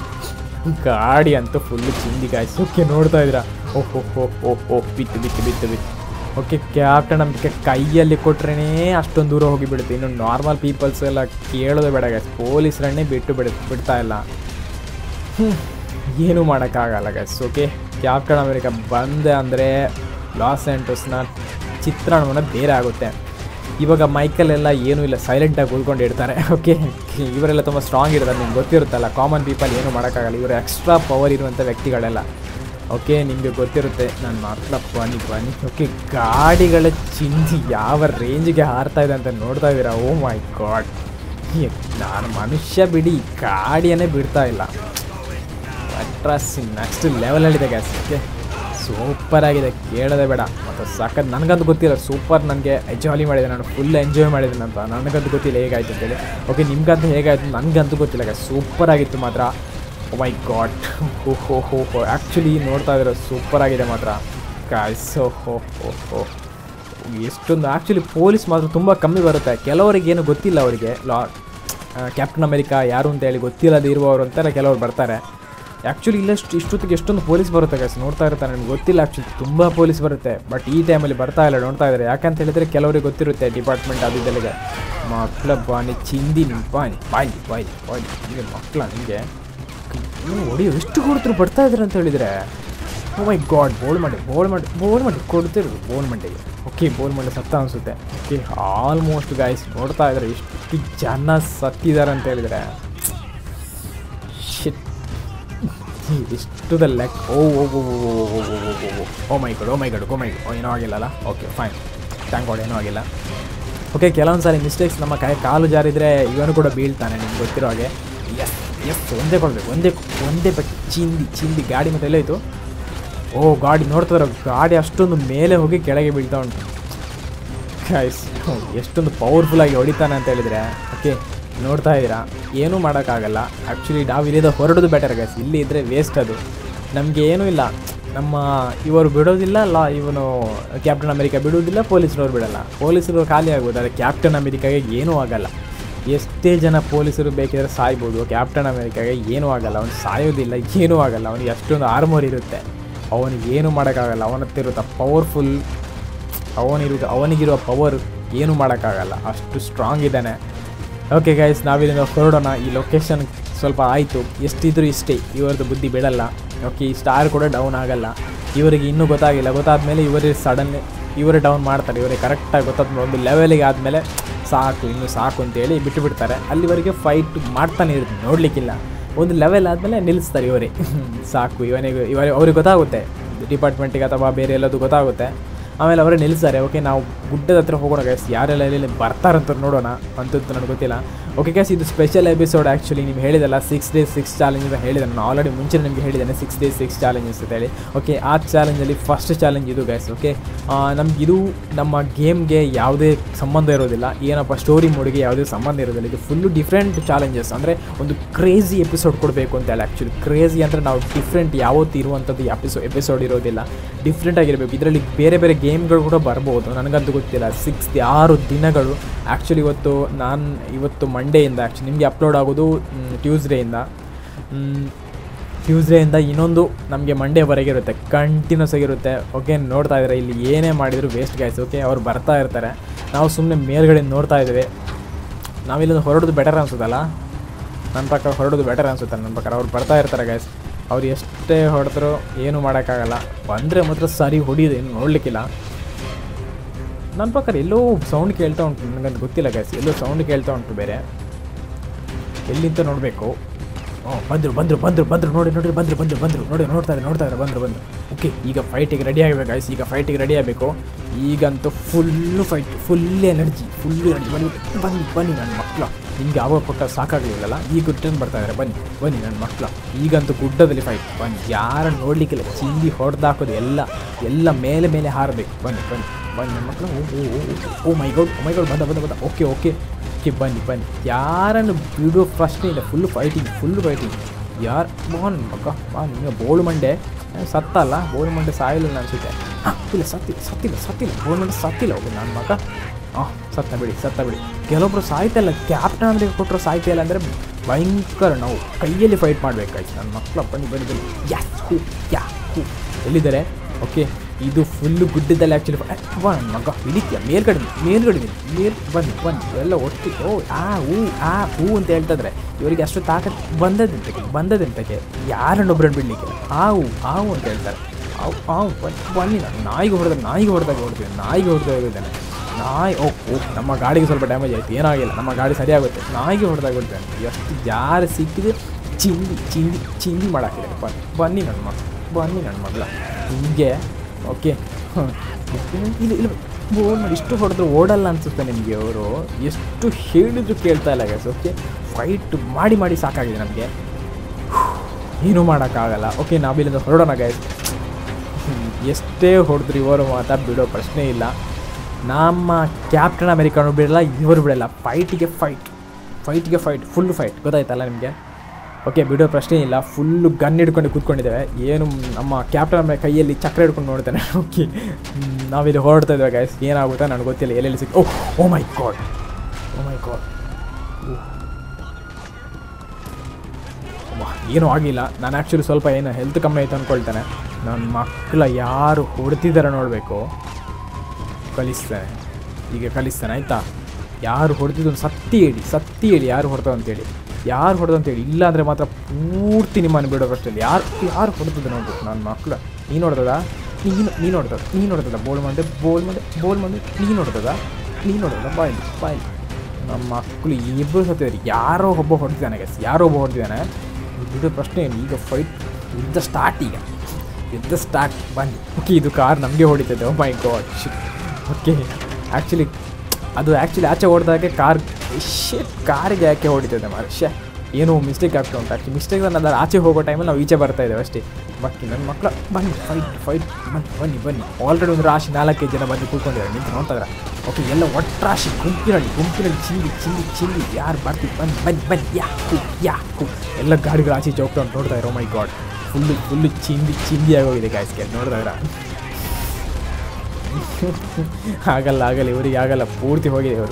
Speaker 1: ಗಾಡಿ ಅಂತೂ ಫುಲ್ಲು ಚಿಂದಿ ಗಾಯ್ಸ್ ಓಕೆ ನೋಡ್ತಾ ಇದ್ದೀರಾ ಓಹ್ ಓಹ್ ಓಹ್ ಓಹ್ ಓಹ್ ಬಿತ್ತು ಬಿತ್ತು ಬಿತ್ತು ಬಿತ್ತು ಓಕೆ ಕ್ಯಾಪ್ಟನ್ ನಮಗೆ ಕೈಯಲ್ಲಿ ಕೊಟ್ರೇ ಅಷ್ಟೊಂದು ದೂರ ಹೋಗಿ ಬಿಡುತ್ತೆ ಇನ್ನು ನಾರ್ಮಲ್ ಪೀಪಲ್ಸ್ ಎಲ್ಲ ಕೇಳೋದೇ ಬೇಡ ಗೈಸ್ ಪೊಲೀಸರನ್ನೇ ಬಿಟ್ಟು ಬಿಡ್ ಬಿಡ್ತಾ ಇಲ್ಲ ಹ್ಮ್. ಏನೂ ಮಾಡೋಕ್ಕಾಗಲ್ಲ ಗೈಸ್ ಓಕೆ ಕ್ಯಾಪ್ಟನ್ ಅಮೆರಿಕ ಬಂದೆ ಅಂದರೆ ಲಾಸ್ ಆ್ಯಂಟೋಸ್ನ ಚಿತ್ರಣವನ್ನು ಬೇರೆ ಆಗುತ್ತೆ ಇವಾಗ ಮೈಕಲ್ಲೆಲ್ಲ ಏನೂ ಇಲ್ಲ ಸೈಲೆಂಟಾಗಿ ಉಳ್ಕೊಂಡು ಇರ್ತಾರೆ ಓಕೆ ಇವರೆಲ್ಲ ತುಂಬ ಸ್ಟ್ರಾಂಗ್ ಇರ್ತಾರೆ ನಿಮ್ಗೆ ಗೊತ್ತಿರುತ್ತಲ್ಲ ಕಾಮನ್ ಪೀಪಲ್ ಏನೂ ಮಾಡೋಕ್ಕಾಗಲ್ಲ ಇವರು ಎಕ್ಸ್ಟ್ರಾ ಪವರ್ ಇರುವಂಥ ವ್ಯಕ್ತಿಗಳೆಲ್ಲ ಓಕೆ ನಿಮಗೆ ಗೊತ್ತಿರುತ್ತೆ ನನ್ನ ಮಕ್ಕಳ ಬನ್ನಿ ಬನ್ನಿ ಓಕೆ ಗಾಡಿಗಳ ಚಿಂದಿ ಯಾವ ರೇಂಜಿಗೆ ಹಾರ್ತಾ ಇದೆ ಅಂತ ನೋಡ್ತಾ ಇದ್ದೀರಾ ಓ ಮೈ ಗಾಡ್ ನಾನು ಮನುಷ್ಯ ಬಿಡಿ ಗಾಡಿಯನ್ನೇ ಬಿಡ್ತಾ ಇಲ್ಲ ಅಟ್ರಾಸ್ ನೆಕ್ಸ್ಟ್ ಲೆವೆಲಲ್ಲಿದೆ ಗ್ಯಾಸ್ ಓಕೆ ಸೂಪರ್ ಆಗಿದೆ ಕೇಳೋದೇ ಬೇಡ ಮತ್ತು ಸಖತ್ ನನಗಂತೂ ಗೊತ್ತಿಲ್ಲ ಸೂಪರ್ ನನಗೆ ಎಂಜಾಯ್ ಮಾಡಿದೆ ನಾನು ಫುಲ್ ಎಂಜಾಯ್ ಮಾಡಿದ್ದೀನಿ ಅಂತ ನನಗಂತೂ ಗೊತ್ತಿಲ್ಲ ಹೇಗಾಯ್ತು ಅಂತೇಳಿ ಓಕೆ ನಿಮ್ಗಂತೂ ಹೇಗಾಯ್ತು ನನಗಂತೂ ಗೊತ್ತಿಲ್ಲ ಗ್ಯಾಸ್ ಸೂಪರ್ ಆಗಿತ್ತು ಮಾತ್ರ ಮೈ ಗಾಡ್ ಹೋ ಹೋ ಹೋ ಹೋ ಆ್ಯಕ್ಚುಲಿ ನೋಡ್ತಾ ಇದ್ರೆ ಸೂಪರ್ ಆಗಿದೆ ಮಾತ್ರ ಗಾಯ್ಸ್ ಹೋ ಹೋ ಹೋ ಎಷ್ಟೊಂದು ಆ್ಯಕ್ಚುಲಿ ಪೊಲೀಸ್ ಮಾತ್ರ ತುಂಬ ಕಮ್ಮಿ ಬರುತ್ತೆ ಕೆಲವರಿಗೆ ಏನು ಗೊತ್ತಿಲ್ಲ ಅವರಿಗೆ ಲಾ ಕ್ಯಾಪ್ಟನ್ ಅಮೆರಿಕಾ ಯಾರು ಅಂತ ಹೇಳಿ ಗೊತ್ತಿಲ್ಲದೆ ಇರುವವರು ಅಂತೆಲ್ಲ ಕೆಲವರು ಬರ್ತಾರೆ ಆ್ಯಕ್ಚುಲಿ ಇಲ್ಲಷ್ಟು ಇಷ್ಟೊತ್ತಿಗೆ ಎಷ್ಟೊಂದು ಪೊಲೀಸ್ ಬರುತ್ತೆ ಗೈಸ್ ನೋಡ್ತಾ ಇರ್ತಾರೆ ನನಗೆ ಗೊತ್ತಿಲ್ಲ ಆ್ಯಕ್ಚುಲಿ ತುಂಬ ಪೊಲೀಸ್ ಬರುತ್ತೆ ಬಟ್ ಈ ಟೈಮಲ್ಲಿ ಬರ್ತಾ ಇಲ್ಲ ನೋಡ್ತಾ ಇದ್ದಾರೆ ಯಾಕಂತ ಹೇಳಿದ್ರೆ ಕೆಲವರಿಗೆ ಗೊತ್ತಿರುತ್ತೆ ಡಿಪಾರ್ಟ್ಮೆಂಟ್ ಅದು ಇದೆಲ್ಲಿಗೆ ಮಕ್ಕಳ ಬಾನಿ ಚಿಂದಿ ನಿಮ್ಮ ಬಾನಿ ಬಾಯಿ ಬಾಯಿ ಬಾಯಿ ನಿಮಗೆ ಮಕ್ಕಳ ನಿಮಗೆ ಹೊಡಿಯೋ ಎಷ್ಟು ಕೊಡ್ತಾರೆ ಬರ್ತಾ ಇದ್ದಾರೆ ಅಂತ ಹೇಳಿದರೆ ಓ ಮೈ ಗಾಡ್ ಬೋಲ್ ಮಾಡಿ ಬೋಲ್ ಮಾಡಿ ಬೋಲ್ ಮಾಡಿ ಕೊಡ್ತಿರೋದು ಬೋಲ್ ಮಂಡೆಗೆ ಓಕೆ ಬೋಲ್ ಮಂಡೆ ಸತ್ತ ಅನಿಸುತ್ತೆ ಓಕೆ ಆಲ್ಮೋಸ್ಟ್ ಗಾಯ್ಸ್ ನೋಡ್ತಾ ಇದ್ದಾರೆ ಎಷ್ಟು ಜನ ಸತ್ತಿದ್ದಾರೆ ಅಂತ ಹೇಳಿದರೆ ಶಿಟ್ ಇಷ್ಟುದ ಲೆಕ್ ಓ oh oh oh oh oh oh O my ಗಡ್ O my ಗಡ್ O my god ಏನೂ ಆಗಿಲ್ಲಲ್ಲ ಓಕೆ ಫೈನ್ ಥ್ಯಾಂಕ್ ಗಾಡ್ ಏನೂ ಆಗಿಲ್ಲ ಓಕೆ ಕೆಲವೊಂದು ಸಾರಿ ಮಿಸ್ಟೇಕ್ಸ್ ನಮ್ಮ ಕೈ ಕಾಲು ಜಾರಿದರೆ ಇವನು ಕೂಡ ಬೀಳ್ತಾನೆ ನಿಮ್ಗೆ ಗೊತ್ತಿರೋ ಹಾಗೆ ಎಸ್ ಎಸ್ ಒಂದೇ ಕೊಡಬೇಕು ಒಂದೇ ಒಂದೇ ಬಟ್ ಚಿಂದಿ ಚಿಂದಿ ಗಾಡಿ ಮತ್ತೆ ಎಲ್ಲಾಯಿತು ಓ ಗಾಡಿ ನೋಡ್ತಿದ್ರೆ ಗಾಡಿ ಅಷ್ಟೊಂದು ಮೇಲೆ ಹೋಗಿ ಕೆಳಗೆ ಬೀಳ್ತಾ ಉಂಟು ಗೈಸ್ ಎಷ್ಟೊಂದು ಪವರ್ಫುಲ್ಲಾಗಿ ಹೊಡಿತಾನೆ ಅಂತ ಹೇಳಿದರೆ ಓಕೆ ನೋಡ್ತಾ ಇದ್ದೀರಾ ಏನೂ ಮಾಡೋಕ್ಕಾಗಲ್ಲ ಆ್ಯಕ್ಚುಲಿ ನಾವು ಇಲ್ಲಿಂದ ಹೊರಡೋದು ಬೆಟರ್ ಗೈಸ್ ಇಲ್ಲಿ ಇದ್ದರೆ ವೇಸ್ಟ್ ಅದು ನಮಗೆ ಏನೂ ಇಲ್ಲ ನಮ್ಮ ಇವರು ಬಿಡೋದಿಲ್ಲ ಲಾ ಇವನು ಕ್ಯಾಪ್ಟನ್ ಅಮೆರಿಕ ಬಿಡೋದಿಲ್ಲ ಪೊಲೀಸರವ್ರು ಬಿಡಲ್ಲ ಪೊಲೀಸರು ಖಾಲಿ ಆಗ್ಬೋದು ಆದರೆ ಕ್ಯಾಪ್ಟನ್ ಅಮೆರಿಕಾಗೆ ಏನೂ ಆಗಲ್ಲ ಎಷ್ಟೇ ಜನ ಪೊಲೀಸರು ಬೇಕಿದ್ರೆ ಸಾಯ್ಬೋದು ಕ್ಯಾಪ್ಟನ್ ಅಮೆರಿಕಾಗೆ ಏನೂ ಆಗಲ್ಲ ಅವ್ನು ಸಾಯೋದಿಲ್ಲ ಏನೂ ಆಗಲ್ಲ ಅವನಿಗೆ ಅಷ್ಟೊಂದು ಆರ್ಮರ್ ಇರುತ್ತೆ ಅವನಿಗೆ ಏನೂ ಮಾಡೋಕ್ಕಾಗಲ್ಲ ಅವನ ಹತ್ರ ಇರುತ್ತೆ ಪವರ್ಫುಲ್ ಅವನಿರುವ ಅವನಿಗಿರುವ ಪವರ್ ಏನೂ ಮಾಡೋಕ್ಕಾಗಲ್ಲ ಅಷ್ಟು ಸ್ಟ್ರಾಂಗ್ ಇದ್ದಾನೆ ಓಕೆ ಗೈಸ್ ನಾವಿಲ್ಲಿಂದ ಹೊರಡೋಣ ಈ ಲೊಕೇಶನ್ ಸ್ವಲ್ಪ ಆಯಿತು ಎಷ್ಟಿದ್ರು ಇಷ್ಟೇ ಇವರದ್ದು ಬುದ್ಧಿ ಬಿಡಲ್ಲ ಓಕೆ ಈ ಸ್ಟಾರ್ ಕೂಡ ಡೌನ್ ಆಗಲ್ಲ ಇವರಿಗೆ ಇನ್ನೂ ಗೊತ್ತಾಗಿಲ್ಲ ಗೊತ್ತಾದ್ಮೇಲೆ ಇವರೇ ಸಡನ್ ಇವರೇ ಡೌನ್ ಮಾಡ್ತಾರೆ ಇವರಿಗೆ ಕರೆಕ್ಟಾಗಿ ಗೊತ್ತಾದ್ಮೇಲೆ ಒಂದು ಲೆವೆಲಿಗೆ ಆದಮೇಲೆ ಸಾಕು ಇನ್ನು ಸಾಕು ಅಂತೇಳಿ ಬಿಟ್ಟು ಬಿಡ್ತಾರೆ ಅಲ್ಲಿವರೆಗೆ ಫೈಟ್ ಮಾಡ್ತಾನೆ ಇರುತ್ತೆ ನೋಡಲಿಕ್ಕಿಲ್ಲ ಒಂದು ಲೆವೆಲ್ ಆದಮೇಲೆ ನಿಲ್ಲಿಸ್ತಾರೆ ಇವರೇ ಸಾಕು ಇವನಿಗೆ ಇವರ ಅವ್ರಿಗೆ ಗೊತ್ತಾಗುತ್ತೆ ಡಿಪಾರ್ಟ್ಮೆಂಟಿಗೆ ಅಥವಾ ಬೇರೆ ಎಲ್ಲದು ಗೊತ್ತಾಗುತ್ತೆ ಆಮೇಲೆ ಅವರೇ ನಿಲ್ಲಿಸ್ತಾರೆ ಓಕೆ ನಾವು ಗುಡ್ಡದ ಹತ್ರ ಹೋಗೋಣ ಗೈಸ್ ಯಾರೆಲ್ಲ ಇಲ್ಲಿ ಬರ್ತಾರಂತ ನೋಡೋಣ ಅಂತದ್ದು ನನಗೆ ಗೊತ್ತಿಲ್ಲ ಓಕೆ ಗೈಸ್ ಇದು ಸ್ಪೆಷಲ್ ಎಪಿಸೋಡ್ ಆ್ಯಕ್ಚುಲಿ ನೀವು ಹೇಳಿದಲ್ಲ ಸಿಕ್ಸ್ ಡೇಸ್ ಸಿಕ್ಸ್ ಚಾಲೆಂಜ್ ಅಂತ ಹೇಳಿದೆ ನಾನು ಆಲ್ರೆಡಿ ಮುಂಚೆ ನಿಮಗೆ ಹೇಳಿದ್ದೇನೆ ಸಿಕ್ಸ್ ಡೇಸ್ ಸಿಕ್ಸ್ ಚಾಲೆಂಜಸ್ ಅಂತ ಹೇಳಿ ಓಕೆ ಆ ಚಾಲೆಂಜಲ್ಲಿ ಫಸ್ಟ್ ಚಾಲೆಂಜ್ ಇದು ಗೈಸ್ ಓಕೆ ನಮ್ಗೆ ಇದು ನಮ್ಮ ಗೇಮ್ಗೆ ಯಾವುದೇ ಸಂಬಂಧ ಇರೋದಿಲ್ಲ ಏನಪ್ಪ ಸ್ಟೋರಿ ಮೋಡಿಗೆ ಯಾವುದೇ ಸಂಬಂಧ ಇರೋದಿಲ್ಲ ಇದು ಫುಲ್ಲು ಡಿಫ್ರೆಂಟ್ ಚಾಲೆಂಜಸ್ ಅಂದರೆ ಒಂದು ಕ್ರೇಜಿ ಎಪಿಸೋಡ್ ಕೊಡಬೇಕು ಅಂತ ಹೇಳಿ ಆ್ಯಕ್ಚುಲಿ ಕ್ರೇಜಿ ಅಂದರೆ ನಾವು ಡಿಫ್ರೆಂಟ್ ಯಾವತ್ತು ಇರುವಂಥದ್ದು ಎಪಿಸೋ ಎಪಿಸೋಡ್ ಇರೋದಿಲ್ಲ ಡಿಫ್ರೆಂಟ್ ಆಗಿರಬೇಕು ಇದರಲ್ಲಿ ಬೇರೆ ಬೇರೆ ಗೇಮ್ಗಳು ಕೂಡ ಬರ್ಬೋದು ನನಗಂತೂ ಗೊತ್ತಿಲ್ಲ ಸಿಕ್ಸ್ ಆರು ದಿನಗಳು ಆ್ಯಕ್ಚುಲಿ ಇವತ್ತು ನಾನು ಇವತ್ತು ಮಂಡೇಯಿಂದ ಆ್ಯಕ್ಚುಲಿ ನಿಮಗೆ ಅಪ್ಲೋಡ್ ಆಗೋದು ಟ್ಯೂಸ್ಡೇಯಿಂದ ಟ್ಯೂಸ್ಡೇಯಿಂದ ಇನ್ನೊಂದು ನಮಗೆ ಮಂಡೇವರೆಗೆ ಇರುತ್ತೆ ಕಂಟಿನ್ಯೂಸ್ ಆಗಿರುತ್ತೆ ಓಕೆ ನೋಡ್ತಾ ಇದ್ದಾರೆ ಇಲ್ಲಿ ಏನೇ ಮಾಡಿದ್ರು ವೇಸ್ಟ್ ಗಾಯ್ಸ್ ಓಕೆ ಅವ್ರು ಬರ್ತಾ ಇರ್ತಾರೆ ನಾವು ಸುಮ್ಮನೆ ಮೇಲ್ಗಡೆ ನೋಡ್ತಾ ಇದ್ದೇವೆ ನಾವಿಲ್ಲಿಂದ ಹೊರಡೋದು ಬೆಟರ್ ಅನ್ಸುತ್ತಲ್ಲ ನನ್ನ ಪ್ರಕಾರ ಹೊರಡೋದು ಬೆಟರ್ ಅನ್ಸುತ್ತೆ ನನ್ನ ಪ್ರಕಾರ ಅವ್ರು ಬರ್ತಾ ಇರ್ತಾರೆ ಗೈಸ್ ಅವ್ರು ಎಷ್ಟೇ ಹೊಡೆದ್ರು ಏನೂ ಮಾಡೋಕ್ಕಾಗಲ್ಲ ಬಂದರೆ ಮಾತ್ರ ಸರಿ ಹೊಡಿಯೋದು ಏನು ನೋಡಲಿಕ್ಕಿಲ್ಲ ನನ್ನ ಪ್ರಕಾರ ಎಲ್ಲೋ ಸೌಂಡ್ ಕೇಳ್ತಾ ಉಂಟು ನನಗಂತ ಗೊತ್ತಿಲ್ಲ ಗೈಸ್ ಎಲ್ಲೋ ಸೌಂಡ್ ಕೇಳ್ತಾ ಉಂಟು ಬೇರೆ ಎಲ್ಲಿಂತ ನೋಡಬೇಕು ಹ್ಞೂ ಬಂದರು ಬಂದರು ಬಂದರು ಬಂದರು ನೋಡಿ ನೋಡಿ ಬಂದರು ಬಂದರು ಬಂದರು ನೋಡಿ ನೋಡ್ತಾ ಇದ್ದಾರೆ ನೋಡ್ತಾ ಇದ್ದಾರೆ ಬಂದರು ಬಂದರು ಓಕೆ ಈಗ ಫೈಟಿಗೆ ರೆಡಿ ಆಗಬೇಕು ಗೈಸ್ ಈಗ ಫೈಟಿಗೆ ರೆಡಿ ಆಗಬೇಕು ಈಗಂತೂ full fight full energy full energy ಬನ್ನಿ ಬನ್ನಿ ಬನ್ನಿ ನನ್ನ ಮಕ್ಕಳು ನಿಮಗೆ ಆವಾಗ ಕೊಟ್ಟ ಸಾಕಾಗಲಿಲ್ಲಲ್ಲ ಈಗ ರಿಟರ್ನ್ ಬರ್ತಾ ಇದ್ದಾರೆ ಬನ್ನಿ ಬನ್ನಿ ನನ್ನ ಮಕ್ಕಳು ಈಗಂತೂ ಗುಡ್ಡದಲ್ಲಿ ಫೈಟ್ ಬನ್ನಿ ಯಾರು ನೋಡಲಿಕ್ಕಿಲ್ಲ ಚಿಂದಿ ಹೊಡೆದಾಕೋದು ಎಲ್ಲ ಎಲ್ಲ ಮೇಲೆ ಮೇಲೆ ಹಾರಬೇಕು ಬನ್ನಿ ಬನ್ನಿ ಬನ್ನಿ ನನ್ನ ಮಕ್ಕಳು ಓ ಓ ಓ ಓ ಮೈ ಗೌಡ್ ಓ ಮೈ ಗೌಡ್ ಬಂದ ಬಂದ ಬಂದ ಓಕೆ ಓಕೆ ಓಕೆ ಬನ್ನಿ ಬನ್ನಿ ಯಾರನ್ನು ಬಿಡೋ ಪ್ರಶ್ನೆ ಇಲ್ಲ ಫುಲ್ ಫೈಟಿಂಗ್ ಫುಲ್ ಫೈಟಿಂಗ್ ಯಾರು ಬಾ ನನ್ನ ಮಕ್ಕ ಬಾ ನಿಮಗೆ ಬೋಳು ಮಂಡೆ ಏ, ಸತ್ತಲ್ಲ ಬೋಳು ಮಂಡೆ ಸಾಯಲಿಲ್ಲ ಅನಿಸುತ್ತೆ ಹಾಂ ಇಲ್ಲ ಸತ್ತಿಲ್ಲ ಸತ್ತಿಲ್ಲ ಸತ್ತಿಲ್ಲ ಬೋಳು ಮಂಡೆ ಸತ್ತಿಲ್ಲ ಹೋಗಿ ನನ್ನ ಮಗ ಹಾಂ ಸತ್ತ ಬಿಡಿ ಸತ್ತ ಬಿಡಿ ಕೆಲವೊಬ್ರು ಸಾಯ್ತಲ್ಲ ಕ್ಯಾಪ್ಟನ್ ಅಂದರೆ ಕೊಟ್ಟರು ಸಾಯ್ತಿಲ್ಲ ಅಂದರೆ ಭಯಂಕರ ನಾವು ಕೈಯಲ್ಲಿ ಫೈಟ್ ಮಾಡಬೇಕಾಯ್ತು ನನ್ನ ಮಕ್ಕಳ ಬನ್ನಿ ಬನ್ನಿ ಬನ್ನಿ ಯಾ ಹೂ ಯಾ ಹೂ ಎಲ್ಲಿದ್ದಾರೆ ಓಕೆ ಇದು ಫುಲ್ಲು ಗುಡ್ಡದಲ್ಲಿ ಆ್ಯಕ್ಚುಲಿ ಬಾ ನನ್ನ ಮಗ ಇಳಿತೀಯ ಮೇಲ್ಗಡೆ ಮೇಲ್ಗಡೆ ಮೇಲ್ ಬನ್ನಿ ಬನ್ನಿ ಎಲ್ಲ ಒಟ್ಟು ಓ ಆ ಹೂ ಆ ಹೂ ಅಂತ ಹೇಳ್ತಿದ್ರೆ ಇವರಿಗೆ ಅಷ್ಟು ತಾಕತ್ ಬಂದದಿಂತಕ್ಕೆ ಬಂದದಿಂತಕ್ಕೆ ಯಾರನ್ನೊಬ್ಬರನ್ನು ಬಿಡಲಿಕ್ಕೆ ಹಾವು ಹಾವು ಅಂತ ಹೇಳ್ತಾರೆ ಹಾವು ಹಾವು ಬನ್ನಿ ಬನ್ನಿ ನಾನು ನಾಯಿಗೆ ಹೊಡೆದ್ರೆ ನಾಯಿಗೆ ಹೊಡೆದಾಗ ಹೊಡ್ತೀನಿ ನಾಯಿಗೆ ಹೊಡೆದಾಗ ಇದ್ದಾನೆ ನಾಯಿ ಓ ಓ ನಮ್ಮ ಗಾಡಿಗೆ ಸ್ವಲ್ಪ ಡ್ಯಾಮೇಜ್ ಆಯಿತು ಏನಾಗಿಲ್ಲ ನಮ್ಮ ಗಾಡಿ ಸರಿಯಾಗುತ್ತೆ ನಾಯಿಗೆ ಹೊಡೆದಾಗ ಹೊಡ್ತೇನೆ ಎಷ್ಟು ಯಾರು ಸಿಕ್ಕಿದ್ರೆ ಚಿಂದಿ ಚಿಂದಿ ಚಿಂದಿ ಮಾಡಾಕಿದೆ ಬನ್ನಿ ಬನ್ನಿ ನನ್ನ ಮಗ ಬನ್ನಿ ನನ್ನ ಮಗಳ ಹಿಂಗೆ ಓಕೆ ಇಲ್ಲ ಇಲ್ಲ ಬೋಲ್ ಮಾಡಿ ಇಷ್ಟು ಹೊಡೆದ್ರು ಓಡಲ್ಲ ಅನಿಸುತ್ತೆ ನಿಮಗೆ ಅವರು ಎಷ್ಟು ಹೇಳಿದ್ರು ಕೇಳ್ತಾ ಇಲ್ಲ ಗೈಸ್ ಓಕೆ ಫೈಟ್ ಮಾಡಿ ಮಾಡಿ ಸಾಕಾಗಿದೆ ನಮಗೆ ಏನೂ ಮಾಡೋಕ್ಕಾಗಲ್ಲ ಓಕೆ ನಾವಿಲ್ಲಿಂದ ಹೊರಡೋಣ ಗೈಸ್ ಎಷ್ಟೇ ಹೊಡೆದ್ರು ಇವರು ಮಾತ್ರ ಬಿಡೋ ಪ್ರಶ್ನೆ ಇಲ್ಲ ನಮ್ಮ ಕ್ಯಾಪ್ಟನ್ ಅಮೆರಿಕನು ಬಿಡಲ್ಲ ಇವರು ಬಿಡಲ್ಲ ಫೈಟಿಗೆ ಫೈಟ್ ಫೈಟ್ಗೆ ಫೈಟ್ ಫುಲ್ ಫೈಟ್ ಗೊತ್ತಾಯ್ತಲ್ಲ ನಿಮಗೆ ಓಕೆ ಬಿಡೋ ಪ್ರಶ್ನೆ ಇಲ್ಲ ಫುಲ್ಲು ಗನ್ ಹಿಡ್ಕೊಂಡು ಕೂತ್ಕೊಂಡಿದ್ದೇವೆ ಏನು ನಮ್ಮ ಕ್ಯಾಪ್ಟನ್ ಅಮೆರಿಕ ಕೈಯಲ್ಲಿ ಚಕ್ರ ಹಿಡ್ಕೊಂಡು ನೋಡ್ತಾನೆ ಓಕೆ ನಾವಿಲ್ಲಿ ಹೊರಡ್ತಾ ಇದ್ದೇವೆ ಗೈಸ್ ಏನಾಗುತ್ತೆ ನನಗೆ ಗೊತ್ತಿಲ್ಲ ಎಲ್ಲೆಲ್ಲಿ ಸಿಕ್ ಓ ಓ my god oh my god ಏನೂ ಆಗಿಲ್ಲ ನಾನು ಆ್ಯಕ್ಚುಲಿ ಸ್ವಲ್ಪ ಏನು ಹೆಲ್ತ್ ಕಮ್ಮಿ ಆಯಿತು ಅಂದ್ಕೊಳ್ತೇನೆ ನನ್ನ ಮಕ್ಕಳ ಯಾರು ಹೊಡ್ತಿದ್ದಾರೆ ನೋಡಬೇಕು ಕಲಿಸ್ತೇನೆ ಈಗ ಕಲಿಸ್ತೇನೆ ಆಯಿತಾ ಯಾರು ಹೊಡೆದಿದ್ದು ಸತ್ತಿ ಹೇಳಿ ಸತ್ತಿ ಹೇಳಿ ಯಾರು ಹೊಡೆದ ಅಂತೇಳಿ ಯಾರು ಹೊಡೆದ ಅಂತೇಳಿ ಇಲ್ಲ ಅಂದರೆ ಮಾತ್ರ ಪೂರ್ತಿ ನಿಮ್ಮನ್ನು ಬಿಡೋ ಪ್ರಶ್ನೆ ಯಾರು ಯಾರು ಹೊಡೆದದ್ದು ನೋಡ್ಬೇಕು ನನ್ನ ಮಕ್ಕಳು ನೀನು ಹೊಡೆದದ ನೀನು ನೀನು ಹೊಡೆದ ನೀನು ಹೊಡೆದದ ಬೋಲ್ ಮಂಡೆ ಬೋಲ್ ಮಂಡೆ ಬೋಲ್ ಮಂಡೆ ನೀನು ಹೊಡೆದದ ನೀನು ಹೊಡೆದದ ಬಾಯ್ ಬಾಯ್ ನಮ್ಮ ಮಕ್ಕಳು ಇಬ್ಬರು ಸತ್ತಿದ್ದಾರೆ ಯಾರೋ ಒಬ್ಬ ಹೊಡೆದಿದ್ದಾನೆ ಗಸ್ ಯಾರೋ ಒಬ್ಬ ಹೊಡೆದಿದ್ದಾನೆ ಬಿಡೋ ಪ್ರಶ್ನೆ ಏನು ಈಗ ಫೈಟ್ ಯುದ್ಧ ಸ್ಟಾರ್ಟ್ ಈಗ ಯುದ್ಧ ಸ್ಟಾರ್ಟ್ ಬನ್ನಿ ಓಕೆ ಇದು ಕಾರ್ ನಮಗೆ ಹೊಡಿತದೆ oh my god okay actually ಅದು ಆ್ಯಕ್ಚುಲಿ ಆಚೆ ಹೊಡೆದಾಗೆ ಕಾರ್ ಶೇ ಕಾರಿಗೆ ಯಾಕೆ ಹೊಡಿತದೆ ಮಾರ ಶೇ ಏನೋ ಮಿಸ್ಟೇಕ್ ಆಗ್ತಾ ಉಂಟು ಆ್ಯಕ್ಚುಲಿ ಮಿಸ್ಟೇಕ್ ನಾನು ಆಚೆ ಹೋಗೋ ಟೈಮಲ್ಲಿ ನಾವು ಈಚೆ ಬರ್ತಾ ಇದ್ದೇವೆ ಅಷ್ಟೇ ಬಾಕಿ ನನ್ನ ಮಕ್ಕಳ ಬನ್ನಿ ಫೈಟ್ ಫೈಟ್ ಬನ್ನಿ ಬನ್ನಿ ಬನ್ನಿ ಆಲ್ರೆಡಿ ಒಂದು ರಾಶಿ ನಾಲ್ಕೈದು ಜನ ಬಂದು ಕೂತ್ಕೊಂಡಿದ್ದಾರೆ ನಿಂತು ನೋಡ್ತಾ ಇದ್ದಾರೆ ಓಕೆ ಎಲ್ಲ ಒಟ್ರಾಶಿ ಗುಂಪಿನಲ್ಲಿ ಗುಂಪಿನಲ್ಲಿ ಚಿಂದಿ ಚಿಂದಿ ಚಿಂದಿ ಯಾರು ಬರ್ತೀವಿ ಬನ್ನಿ ಬನ್ನಿ ಬನ್ನಿ ಯಾಕು ಯಾಕು ಎಲ್ಲ ಗಾಡಿಗಳು ಆಚೆ ಈಚೆ ಹೋಗ್ತಾ ಉಂಟು ನೋಡ್ತಾ ಇರೋ ಮೈ ಗಾಡ್ ಫುಲ್ಲು ಫುಲ್ಲು ಚಿಂದಿ ಚಿಂದಿ ಆಗೋಗಿದೆ ಗಾಯ್ಸ್ಗೆ ನೋಡ್ತಾ ಇದ್ದೀರಾ ಆಗಲ್ಲ ಆಗಲ್ಲ ಇವರಿಗೆ ಆಗಲ್ಲ ಪೂರ್ತಿ ಹೋಗಿದೆ ಇವರು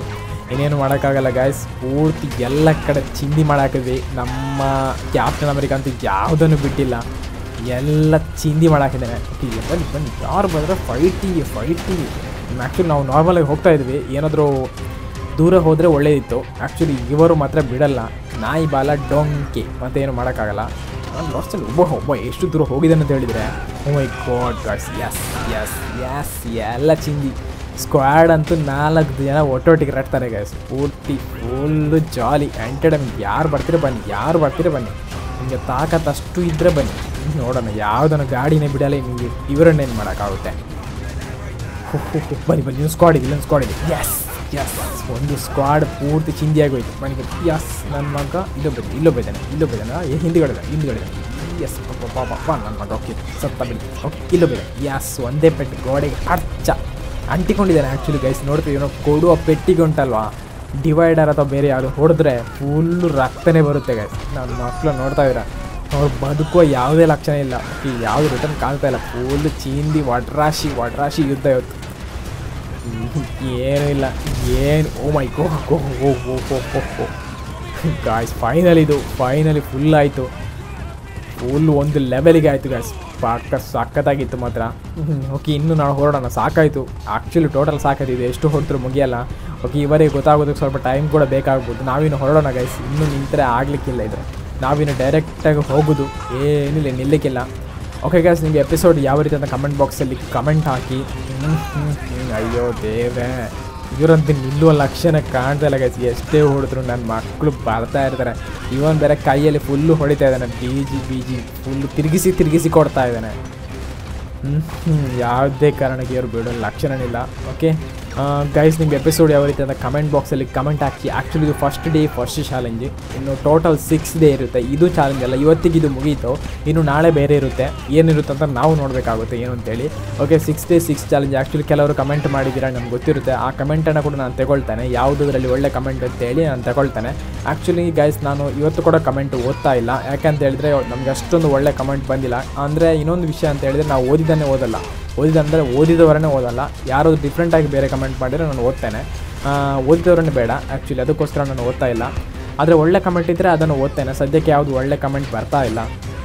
Speaker 1: ಇನ್ನೇನು ಮಾಡೋಕ್ಕಾಗಲ್ಲ ಗಾಯ್ಸ್ ಪೂರ್ತಿ ಎಲ್ಲ ಕಡೆ ಚಿಂದಿ ಮಾಡಾಕಿದ್ವಿ ನಮ್ಮ ಕ್ಯಾಪ್ಟನ್ ಅಮೆರಿಕ ಅಂತೂ ಯಾವುದನ್ನು ಬಿಟ್ಟಿಲ್ಲ ಎಲ್ಲ ಚಿಂದಿ ಮಾಡಾಕಿದ್ದಾನೆ ಓಕೆ ಬನ್ನಿ ಬನ್ನಿ ಯಾರು ಬಂದರೆ ಫೈಟಿಗೆ ಫೈಟಿಗೆ ಆ್ಯಕ್ಚುಲಿ ನಾವು ನಾರ್ಮಲಾಗಿ ಹೋಗ್ತಾ ಇದ್ವಿ ಏನಾದರೂ ದೂರ ಹೋದರೆ ಒಳ್ಳೇದಿತ್ತು ಆ್ಯಕ್ಚುಲಿ ಇವರು ಮಾತ್ರ ಬಿಡಲ್ಲ ನಾಯಿ ಬಾಲ ಡೊಂಕಿ ಮತ್ತೇನು ಮಾಡೋಕ್ಕಾಗಲ್ಲ ನಾನು ಲಾಸ್ಟಲ್ಲಿ ಒಬ್ಬ ಒಬ್ಬ ಎಷ್ಟು ದೂರ ಹೋಗಿದ್ದಾನೆ ಅಂತ ಹೇಳಿದರೆ oh my god guys yes yes yes ಎಲ್ಲ ಚಿಂದಿ ಸ್ಕ್ವಾಡ್ ಅಂತೂ ನಾಲ್ಕು ಜನ ಒಟ್ಟೊಟ್ಟಿಗೆ ರಟ್ತಾರೆ ಗೈಸ್ ಪೂರ್ತಿ ಫುಲ್ಲು ಜಾಲಿ ಎಂಟರ್ಟೈನ್ಮೆಂಟ್ ಯಾರು ಬರ್ತೀರ ಬನ್ನಿ ಯಾರು ಬರ್ತೀರ ಬನ್ನಿ ನಿಮಗೆ ತಾಕತ್ತು ಅಷ್ಟು ಇದ್ದರೆ ಬನ್ನಿ ನೋಡೋಣ ಯಾವುದನ್ನು ಗಾಡಿನೇ ಬಿಡಲ್ಲ ನಿಮಗೆ ಇವರನ್ನೇನು ಮಾಡೋಕ್ಕಾಗುತ್ತೆ ಹೋ, ಹೋ, ಹೋ, ಬನ್ನಿ ಬನ್ನಿ ಇಲ್ಲೊಂದು ಸ್ಕ್ವಾಡ್ ಇದೆ ಇಲ್ಲೊಂದು ಸ್ಕ್ವಾಡ್ ಇದೆ ಎಸ್ ಎಸ್ ಒಂದು ಸ್ಕ್ವಾಡ್ ಪೂರ್ತಿ ಚಿಂದಿ ಆಗೋಯ್ತು ಬನ್ನಿ ಬನ್ನಿ ಎಸ್ ನನ್ನ ಮಗ ಇಲ್ಲೊಬ್ಬ ಇಲ್ಲೊಬ್ಬ ಇದ್ದಾನೆ ಇಲ್ಲೊಬ್ಬ ಇದ್ದಾನೆ ಏ ಹಿಂದಿಗಡೆ ಇದ್ದಾನೆ, ಹಿಂದಿಗಡೆ ಇದ್ದಾನೆ. ಎಸ್ ಪಾಪ ಪಾಪ ಪಾಪ ನನ್ನ ಮಗ ಓಕೆ ಸತ್ತ ಬಿಡಿ ಓಕೆ ಇಲ್ಲೊಬ್ಬ ಇದ್ದಾನೆ ಎಸ್ ಒಂದೇ ಪೆಟ್ಟು ಗೋಡೆಗೆ ಹರ್ಚ ಅಂಟಿಕೊಂಡಿದ್ದಾನೆ ಆ್ಯಕ್ಚುಲಿ ಗೈಸ್ ನೋಡ್ತೀವಿ ಏನೋ ಕೊಡುವ ಪೆಟ್ಟಿಗೆ ಉಂಟಲ್ವಾ ಡಿವೈಡರ್ ಅಥವಾ ಬೇರೆ ಯಾವುದು ಹೊಡೆದ್ರೆ ಫುಲ್ಲು ರಕ್ತನೇ ಬರುತ್ತೆ ಗೈಸ್ ನನ್ನ ಮಕ್ಕಳು ನೋಡ್ತಾ ಇದ್ದೀರ ಅವ್ರು ಬದುಕುವ ಯಾವುದೇ ಲಕ್ಷಣ ಇಲ್ಲ ಈ ಯಾವುದು ರಿಟರ್ನ್ ಕಾಣ್ತಾ ಇಲ್ಲ ಫುಲ್ ಚೀಂದಿ ವಡ್ರಾಶಿ ವಡ್ರಾಶಿ ಯುದ್ಧ ಇವತ್ತು ಏನೂ ಇಲ್ಲ ಏನು oh my go go oh oh oh oh oh guys final ಇದು ಫೈನಲಿ ಫುಲ್ ಆಯಿತು ಫುಲ್ ಒಂದು ಲೆವೆಲಿಗೆ ಆಯಿತು ಗಾಯ್ಸ್ ಪಕ್ಕ ಸಖತ್ತಾಗಿತ್ತು ಮಾತ್ರ ಓಕೆ ಇನ್ನು ನಾವು ಹೊರಡೋಣ ಸಾಕಾಯಿತು ಆ್ಯಕ್ಚುಲಿ ಟೋಟಲ್ ಸಾಕಾಯ್ತು ಇದು ಎಷ್ಟು ಹೊರಡ್ರು ಮುಗಿಯಲ್ಲ ಓಕೆ ಇವರಿಗೆ ಗೊತ್ತಾಗೋದಕ್ಕೆ ಸ್ವಲ್ಪ ಟೈಮ್ ಕೂಡ ಬೇಕಾಗ್ಬೋದು ನಾವಿನ್ನು ಹೊರಡೋಣ ಗೈಸ್ ಇನ್ನೂ ನಿಂತರೆ ಆಗಲಿಕ್ಕಿಲ್ಲ ಇದು ನಾವಿನ್ನು ಡೈರೆಕ್ಟಾಗಿ ಹೋಗೋದು ಏನಿಲ್ಲ ನಿಲ್ಲಕ್ಕಿಲ್ಲ ಓಕೆ ಗೈಸ್ ನಿಮಗೆ ಎಪಿಸೋಡ್ ಯಾವ ರೀತಿ ಅಂತ ಕಮೆಂಟ್ ಬಾಕ್ಸಲ್ಲಿ ಕಮೆಂಟ್ ಹಾಕಿ ಹ್ಮ್, ಹ್ಮ್, ಹ್ಮ್, ಅಯ್ಯೋ ದೇವ್ರೆ ಇವರಂತೂ ನಿಲ್ಲುವ ಲಕ್ಷಣ ಕಾಣ್ತಾ ಇಲ್ಲ ಗೈಸ್ ಎಷ್ಟೇ ಹೊಡೆದ್ರು ನನ್ನ ಮಕ್ಕಳು ಬರ್ತಾ ಇರ್ತಾರೆ ಇವನ್ ಬೇರೆ ಕೈಯಲ್ಲಿ ಫುಲ್ಲು ಹೊಡಿತಾ ಇದ್ದಾನೆ ಬೀಜಿ ಬೀಜಿ ಫುಲ್ಲು ತಿರುಗಿಸಿ ತಿರುಗಿಸಿ ಕೊಡ್ತಾ ಇದ್ದಾನೆ ಹ್ಮ್, ಹ್ಮ್, ಯಾವುದೇ ಕಾರಣಕ್ಕೆ ಇವರು ಬಿಡೋ ಲಕ್ಷಣನಿಲ್ಲ ಓಕೆ ಗೈಸ್ ನಿಮ್ಗೆ ಎಪಿಸೋಡ್ ಯಾವ ರೀತಿ ಅಂತ ಕಮೆಂಟ್ ಬಾಕ್ಸಲ್ಲಿ ಕಮೆಂಟ್ ಹಾಕಿ ಆ್ಯಕ್ಚುಲಿ ಇದು ಫಸ್ಟ್ ಡೇ ಫಸ್ಟ್ ಚಾಲೆಂಜ್ ಇನ್ನು ಟೋಟಲ್ ಸಿಕ್ಸ್ ಡೇ ಇರುತ್ತೆ ಇದು ಚಾಲೆಂಜ್ ಅಲ್ಲ ಇವತ್ತಿಗೆ ಇದು ಮುಗೀತು ಇನ್ನು ನಾಳೆ ಬೇರೆ ಇರುತ್ತೆ ಏನಿರುತ್ತೆ ಅಂತ ನಾವು ನೋಡಬೇಕಾಗುತ್ತೆ ಏನು ಅಂತೇಳಿ okay six day six challenge actually ಕೆಲವರು ಕಮೆಂಟ್ ಮಾಡಿದ್ದೀರಾ ನಮ್ಗೆ ಗೊತ್ತಿರುತ್ತೆ ಆ ಕಮೆಂಟನ್ನು ಕೂಡ ನಾನು ತಗೊಳ್ತೇನೆ ಯಾವುದರಲ್ಲಿ ಒಳ್ಳೆ ಕಮೆಂಟ್ ಅಂತೇಳಿ ನಾನು ತಗೊಳ್ತೇನೆ ಆ್ಯಕ್ಚುಲಿ ಗೈಸ್ ನಾನು ಇವತ್ತು ಕೂಡ ಕಮೆಂಟ್ ಓದ್ತಾ ಇಲ್ಲ ಯಾಕಂತ ಹೇಳಿದ್ರೆ ನಮ್ಗೆ ಅಷ್ಟೊಂದು ಒಳ್ಳೆ ಕಮೆಂಟ್ ಬಂದಿಲ್ಲ ಅಂದರೆ ಇನ್ನೊಂದು ವಿಷಯ ಅಂತ ಹೇಳಿದ್ರೆ ನಾವು ಓದಿದ್ದನ್ನೇ ಓದಲ್ಲ ಓದಿದಂದರೆ ಓದಿದವರನ್ನೇ ಓದಲ್ಲ ಯಾರು ಡಿಫ್ರೆಂಟಾಗಿ ಬೇರೆ ಕಮೆಂಟ್ ಮಾಡಿದರೆ ನಾನು ಓದ್ತೇನೆ ಆ, ಓದಿದವರನ್ನೇ ಬೇಡ ಆ್ಯಕ್ಚುಲಿ ಅದಕ್ಕೋಸ್ಕರ ನಾನು ಓದ್ತಾ ಇಲ್ಲ ಆದರೆ ಒಳ್ಳೆ ಕಮೆಂಟ್ ಇದ್ದರೆ ಅದನ್ನು ಓದ್ತೇನೆ ಸದ್ಯಕ್ಕೆ ಯಾವುದು ಒಳ್ಳೆ ಕಮೆಂಟ್ ಬರ್ತಾ ಇಲ್ಲ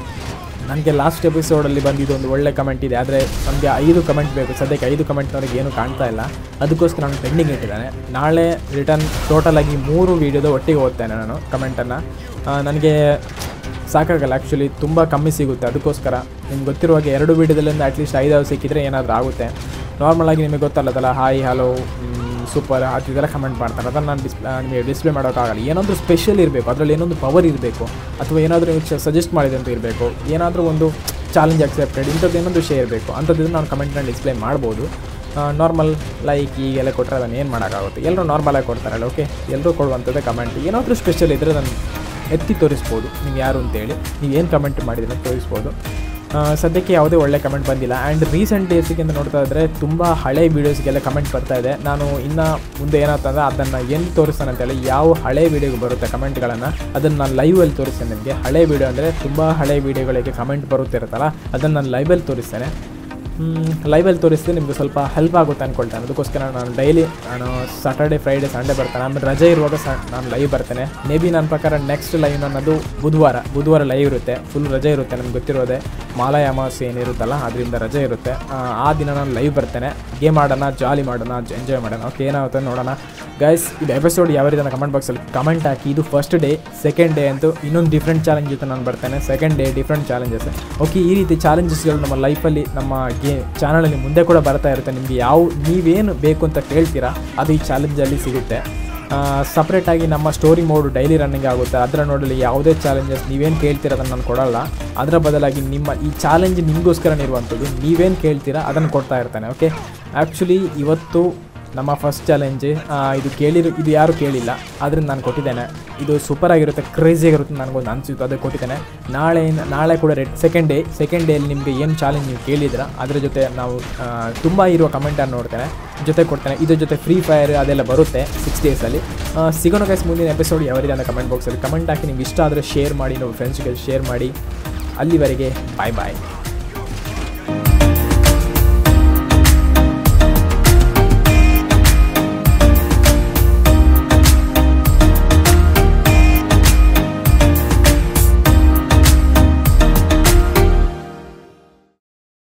Speaker 1: ನನಗೆ ಲಾಸ್ಟ್ ಎಪಿಸೋಡಲ್ಲಿ ಬಂದಿದ್ದು ಒಂದು ಒಳ್ಳೆ ಕಮೆಂಟ್ ಇದೆ ಆದರೆ ನಮಗೆ ಐದು ಕಮೆಂಟ್ ಬೇಕು ಸದ್ಯಕ್ಕೆ ಐದು ಕಮೆಂಟ್ನವ್ರಿಗೆ ಏನೂ ಕಾಣ್ತಾ ಇಲ್ಲ ಅದಕ್ಕೋಸ್ಕರ ನಾನು ಪೆಂಡಿಂಗ್ ಇಟ್ಟಿದ್ದಾನೆ ನಾಳೆ ರಿಟರ್ನ್ ಟೋಟಲಾಗಿ ಮೂರು ವೀಡಿಯೋದ ಒಟ್ಟಿಗೆ ಓದ್ತೇನೆ ನಾನು ಕಮೆಂಟನ್ನು ನನಗೆ ಸಾಕಾಗಲ್ಲ ಆ್ಯಕ್ಚುಲಿ ತುಂಬ ಕಮ್ಮಿ ಸಿಗುತ್ತೆ ಅದಕ್ಕೋಸ್ಕರ ನಿಮ್ಗೆ ಗೊತ್ತಿರುವ ಹಾಗೆ ಎರಡು ವೀಡಿಯೋದಲ್ಲಿಂದ ಅಟ್ಲೀಸ್ಟ್ ಐದಾರು ಸಿಕ್ಕಿದ್ರೆ ಏನಾದರೂ ಆಗುತ್ತೆ ನಾರ್ಮಲಾಗಿ ನಿಮಗೆ ಗೊತ್ತಲ್ಲದಲ್ಲ ಹಾಯ್ ಹಲೋ ಸೂಪರ್ ಅದು ಇದೆಲ್ಲ ಕಮೆಂಟ್ ಮಾಡ್ತಾರೆ ಅದನ್ನು ನಾನು ಡಿಸ್ಪ್ಲೇ ನಿಮಗೆ ಡಿಸ್ಪ್ಲೇ ಮಾಡೋಕ್ಕಾಗಲ್ಲ ಏನಾದರೂ ಸ್ಪೆಷಲ್ ಇರಬೇಕು ಅದರಲ್ಲಿ ಏನೊಂದು ಪವರ್ ಇರಬೇಕು ಅಥವಾ ಏನಾದರೂ ನೀವು ಸಜೆಸ್ಟ್ ಮಾಡಿದಂತ ಇರಬೇಕು ಏನಾದರೂ ಒಂದು ಚಾಲೆಂಜ್ ಅಕ್ಸೆಪ್ಟೆಡ್ ಇಂಥದ್ದು ಏನೊಂದು ವಿಷಯ ಇರಬೇಕು ಅಂಥದ್ದು ನಾನು ಕಮೆಂಟ್ನ ಡಿಸ್ಪ್ಲೇ ಮಾಡ್ಬೋದು ನಾರ್ಮಲ್ ಲೈಕ್ ಈಗೆಲ್ಲ ಕೊಟ್ಟರೆ ಅದನ್ನು ಏನು ಮಾಡೋಕ್ಕಾಗುತ್ತೆ ಎಲ್ಲರೂ ನಾರ್ಮಲಾಗಿ ಕೊಡ್ತಾರಲ್ಲ ಓಕೆ ಎಲ್ಲರೂ ಕೊಡುವಂಥದ್ದೇ ಕಮೆಂಟ್ ಏನಾದರೂ ಸ್ಪೆಷಲ್ ಇದ್ದರೆ ನಾನು ಎತ್ತಿ ತೋರಿಸ್ಬೋದು ನೀವು ಯಾರು ಅಂತೇಳಿ ನೀವು ಏನು ಕಮೆಂಟ್ ಮಾಡಿದ್ರೆ ತೋರಿಸ್ಬೋದು ಆ, ಸದ್ಯಕ್ಕೆ ಯಾವುದೇ ಒಳ್ಳೆ ಕಮೆಂಟ್ ಬಂದಿಲ್ಲ ಆ್ಯಂಡ್ ರೀಸೆಂಟ್ ಡೇಸಿಗೆ ಅಂತ ನೋಡ್ತಾ ಇದ್ದರೆ ತುಂಬ ಹಳೆ ವೀಡಿಯೋಸ್ಗೆಲ್ಲ ಕಮೆಂಟ್ ಬರ್ತಾ ಇದೆ ನಾನು ಇನ್ನು ಮುಂದೆ ಏನಾಗ್ತಂದ್ರೆ ಅದನ್ನು ಎಲ್ಲಿ ತೋರಿಸ್ತಾನೆ ಅಂತೇಳಿ ಯಾವ ಹಳೆ ವೀಡಿಯೋಗೆ ಬರುತ್ತೆ ಕಮೆಂಟ್ಗಳನ್ನು ಅದನ್ನು ನಾನು ಲೈವಲ್ಲಿ ತೋರಿಸ್ತೇನೆ ನಿಮಗೆ ಹಳೆ ವೀಡಿಯೋ ಅಂದರೆ ತುಂಬ ಹಳೆ ವೀಡಿಯೋಗಳಿಗೆ ಕಮೆಂಟ್ ಬರುತ್ತಿರುತ್ತಲ್ಲ ಅದನ್ನು ನಾನು ಲೈವಲ್ಲಿ ತೋರಿಸ್ತೇನೆ ಲೈವಲ್ಲಿ ತೋರಿಸಿದ್ರೆ ನಿಮಗೆ ಸ್ವಲ್ಪ ಹೆಲ್ಪ್ ಆಗುತ್ತೆ ಅಂದ್ಕೊಳ್ತೇನೆ ಅದಕ್ಕೋಸ್ಕರ ನಾನು ಡೈಲಿ ನಾನು ಸಾಟರ್ಡೆ ಫ್ರೈಡೆ ಸಂಡೇ ಬರ್ತೇನೆ ಆಮೇಲೆ ರಜೆ ಇರುವಾಗ ಸ ನಾನು ಲೈವ್ ಬರ್ತೇನೆ ಮೇ ಬಿ ನನ್ನ ಪ್ರಕಾರ ನೆಕ್ಸ್ಟ್ ಲೈವ್ ನನ್ನದು ಬುಧವಾರ ಬುಧವಾರ ಲೈವ್ ಇರುತ್ತೆ ಫುಲ್ ರಜೆ ಇರುತ್ತೆ ನಮ್ಗೆ ಗೊತ್ತಿರೋದೆ ಮಾಲಯ ಅಮಾವಾಸ್ಯೆ ಏನಿರುತ್ತಲ್ಲ ಅದರಿಂದ ರಜೆ ಇರುತ್ತೆ ಆ, ಆ ದಿನ ನಾನು ಲೈವ್ ಬರ್ತೇನೆ ಗೇಮ್ ಆಡೋಣ ಜಾಲಿ ಮಾಡೋಣ ಎಂಜಾಯ್ ಮಾಡೋಣ ಓಕೆ ಏನಾಗುತ್ತೆ ನೋಡೋಣ ಗೈಸ್ ಇದು ಎಪಿಸೋಡ್ ಯಾವ ರೀತಿ ಕಮೆಂಟ್ ಬಾಕ್ಸಲ್ಲಿ ಕಮೆಂಟ್ ಹಾಕಿ ಇದು ಫಸ್ಟ್ ಡೇ ಸೆಕೆಂಡ್ ಡೇ ಅಂತೂ ಇನ್ನೊಂದು ಡಿಫ್ರೆಂಟ್ ಚಾಲೆಂಜ್ ಜೊತೆ ನಾನು ಬರ್ತೇನೆ second day different challenges okay ಈ ರೀತಿ ಚಾಲೆಂಜಸ್ಗಳು ನಮ್ಮ ಲೈಫಲ್ಲಿ ನಮ್ಮ ಗೇ ಚಾನಲಲ್ಲಿ ಮುಂದೆ ಕೂಡ ಬರ್ತಾ ಇರುತ್ತೆ ನಿಮಗೆ ಯಾವ ನೀವೇನು ಬೇಕು ಅಂತ ಕೇಳ್ತೀರಾ ಅದು ಈ ಚಾಲೆಂಜಲ್ಲಿ ಸಿಗುತ್ತೆ ಸಪ್ರೇಟಾಗಿ ನಮ್ಮ ಸ್ಟೋರಿ ಮೋಡ್ ಡೈಲಿ ರನ್ನಿಂಗ್ ಆಗುತ್ತೆ ಅದರ ನೋಡಲಿ ಯಾವುದೇ ಚಾಲೆಂಜಸ್ ನೀವೇನು ಕೇಳ್ತೀರಾ ಅದನ್ನು ನಾನು ಕೊಡಲ್ಲ ಅದರ ಬದಲಾಗಿ ನಿಮ್ಮ ಈ ಚಾಲೆಂಜ್ ನಿಮಗೋಸ್ಕರ ಇರುವಂಥದ್ದು ನೀವೇನು ಕೇಳ್ತೀರಾ ಅದನ್ನು ಕೊಡ್ತಾ ಇರ್ತಾನೆ ಓಕೆ ಆ್ಯಕ್ಚುಲಿ ಇವತ್ತು ನಮ್ಮ ಫಸ್ಟ್ ಚಾಲೆಂಜ್ ಇದು ಕೇಳಿರೋ ಇದು ಯಾರು ಕೇಳಿಲ್ಲ ಆದ್ರಿಂದ ನಾನು ಕೊಟ್ಟಿದ್ದೇನೆ ಇದು ಸೂಪರ್ ಆಗಿರುತ್ತೆ ಕ್ರೇಜಿ ಆಗಿರುತ್ತೆ ನನಗೊಂದು ಅನಿಸಿತ್ತು ಅದಕ್ಕೆ ಕೊಟ್ಟಿದ್ದೇನೆ ನಾಳೆ ನಾಳೆ ಕೂಡ red second day second daily ನಿಮಗೆ ಏನು ಚಾಲೆಂಜ್ ನೀವು ಕೇಳಿದ್ರ ಅದರ ಜೊತೆ ನಾವು ತುಂಬ ಇರುವ ಕಮೆಂಟನ್ನು ನೋಡ್ತೇನೆ ಜೊತೆ ಕೊಡ್ತೇನೆ ಇದ್ರ ಜೊತೆ ಫ್ರೀ ಫೈರ್ ಅದೆಲ್ಲ ಬರುತ್ತೆ ಸಿಕ್ಸ್ ಡೇಸಲ್ಲಿ ಸಿಗೋಣ ಗೈಸ್ ಮುಂದಿನ ಎಪಿಸೋಡ್ ಯಾವ ರೀತಿ ಅಂತ ಕಮೆಂಟ್ ಬಾಕ್ಸಲ್ಲಿ ಕಮೆಂಟ್ ಹಾಕಿ ನಿಮ್ಗೆ ಇಷ್ಟ ಆದರೆ ಶೇರ್ ಮಾಡಿ ನಮ್ಮ ಫ್ರೆಂಡ್ಸ್ಗೆ ಶೇರ್ ಮಾಡಿ ಅಲ್ಲಿವರೆಗೆ ಬಾಯ್ ಬಾಯ್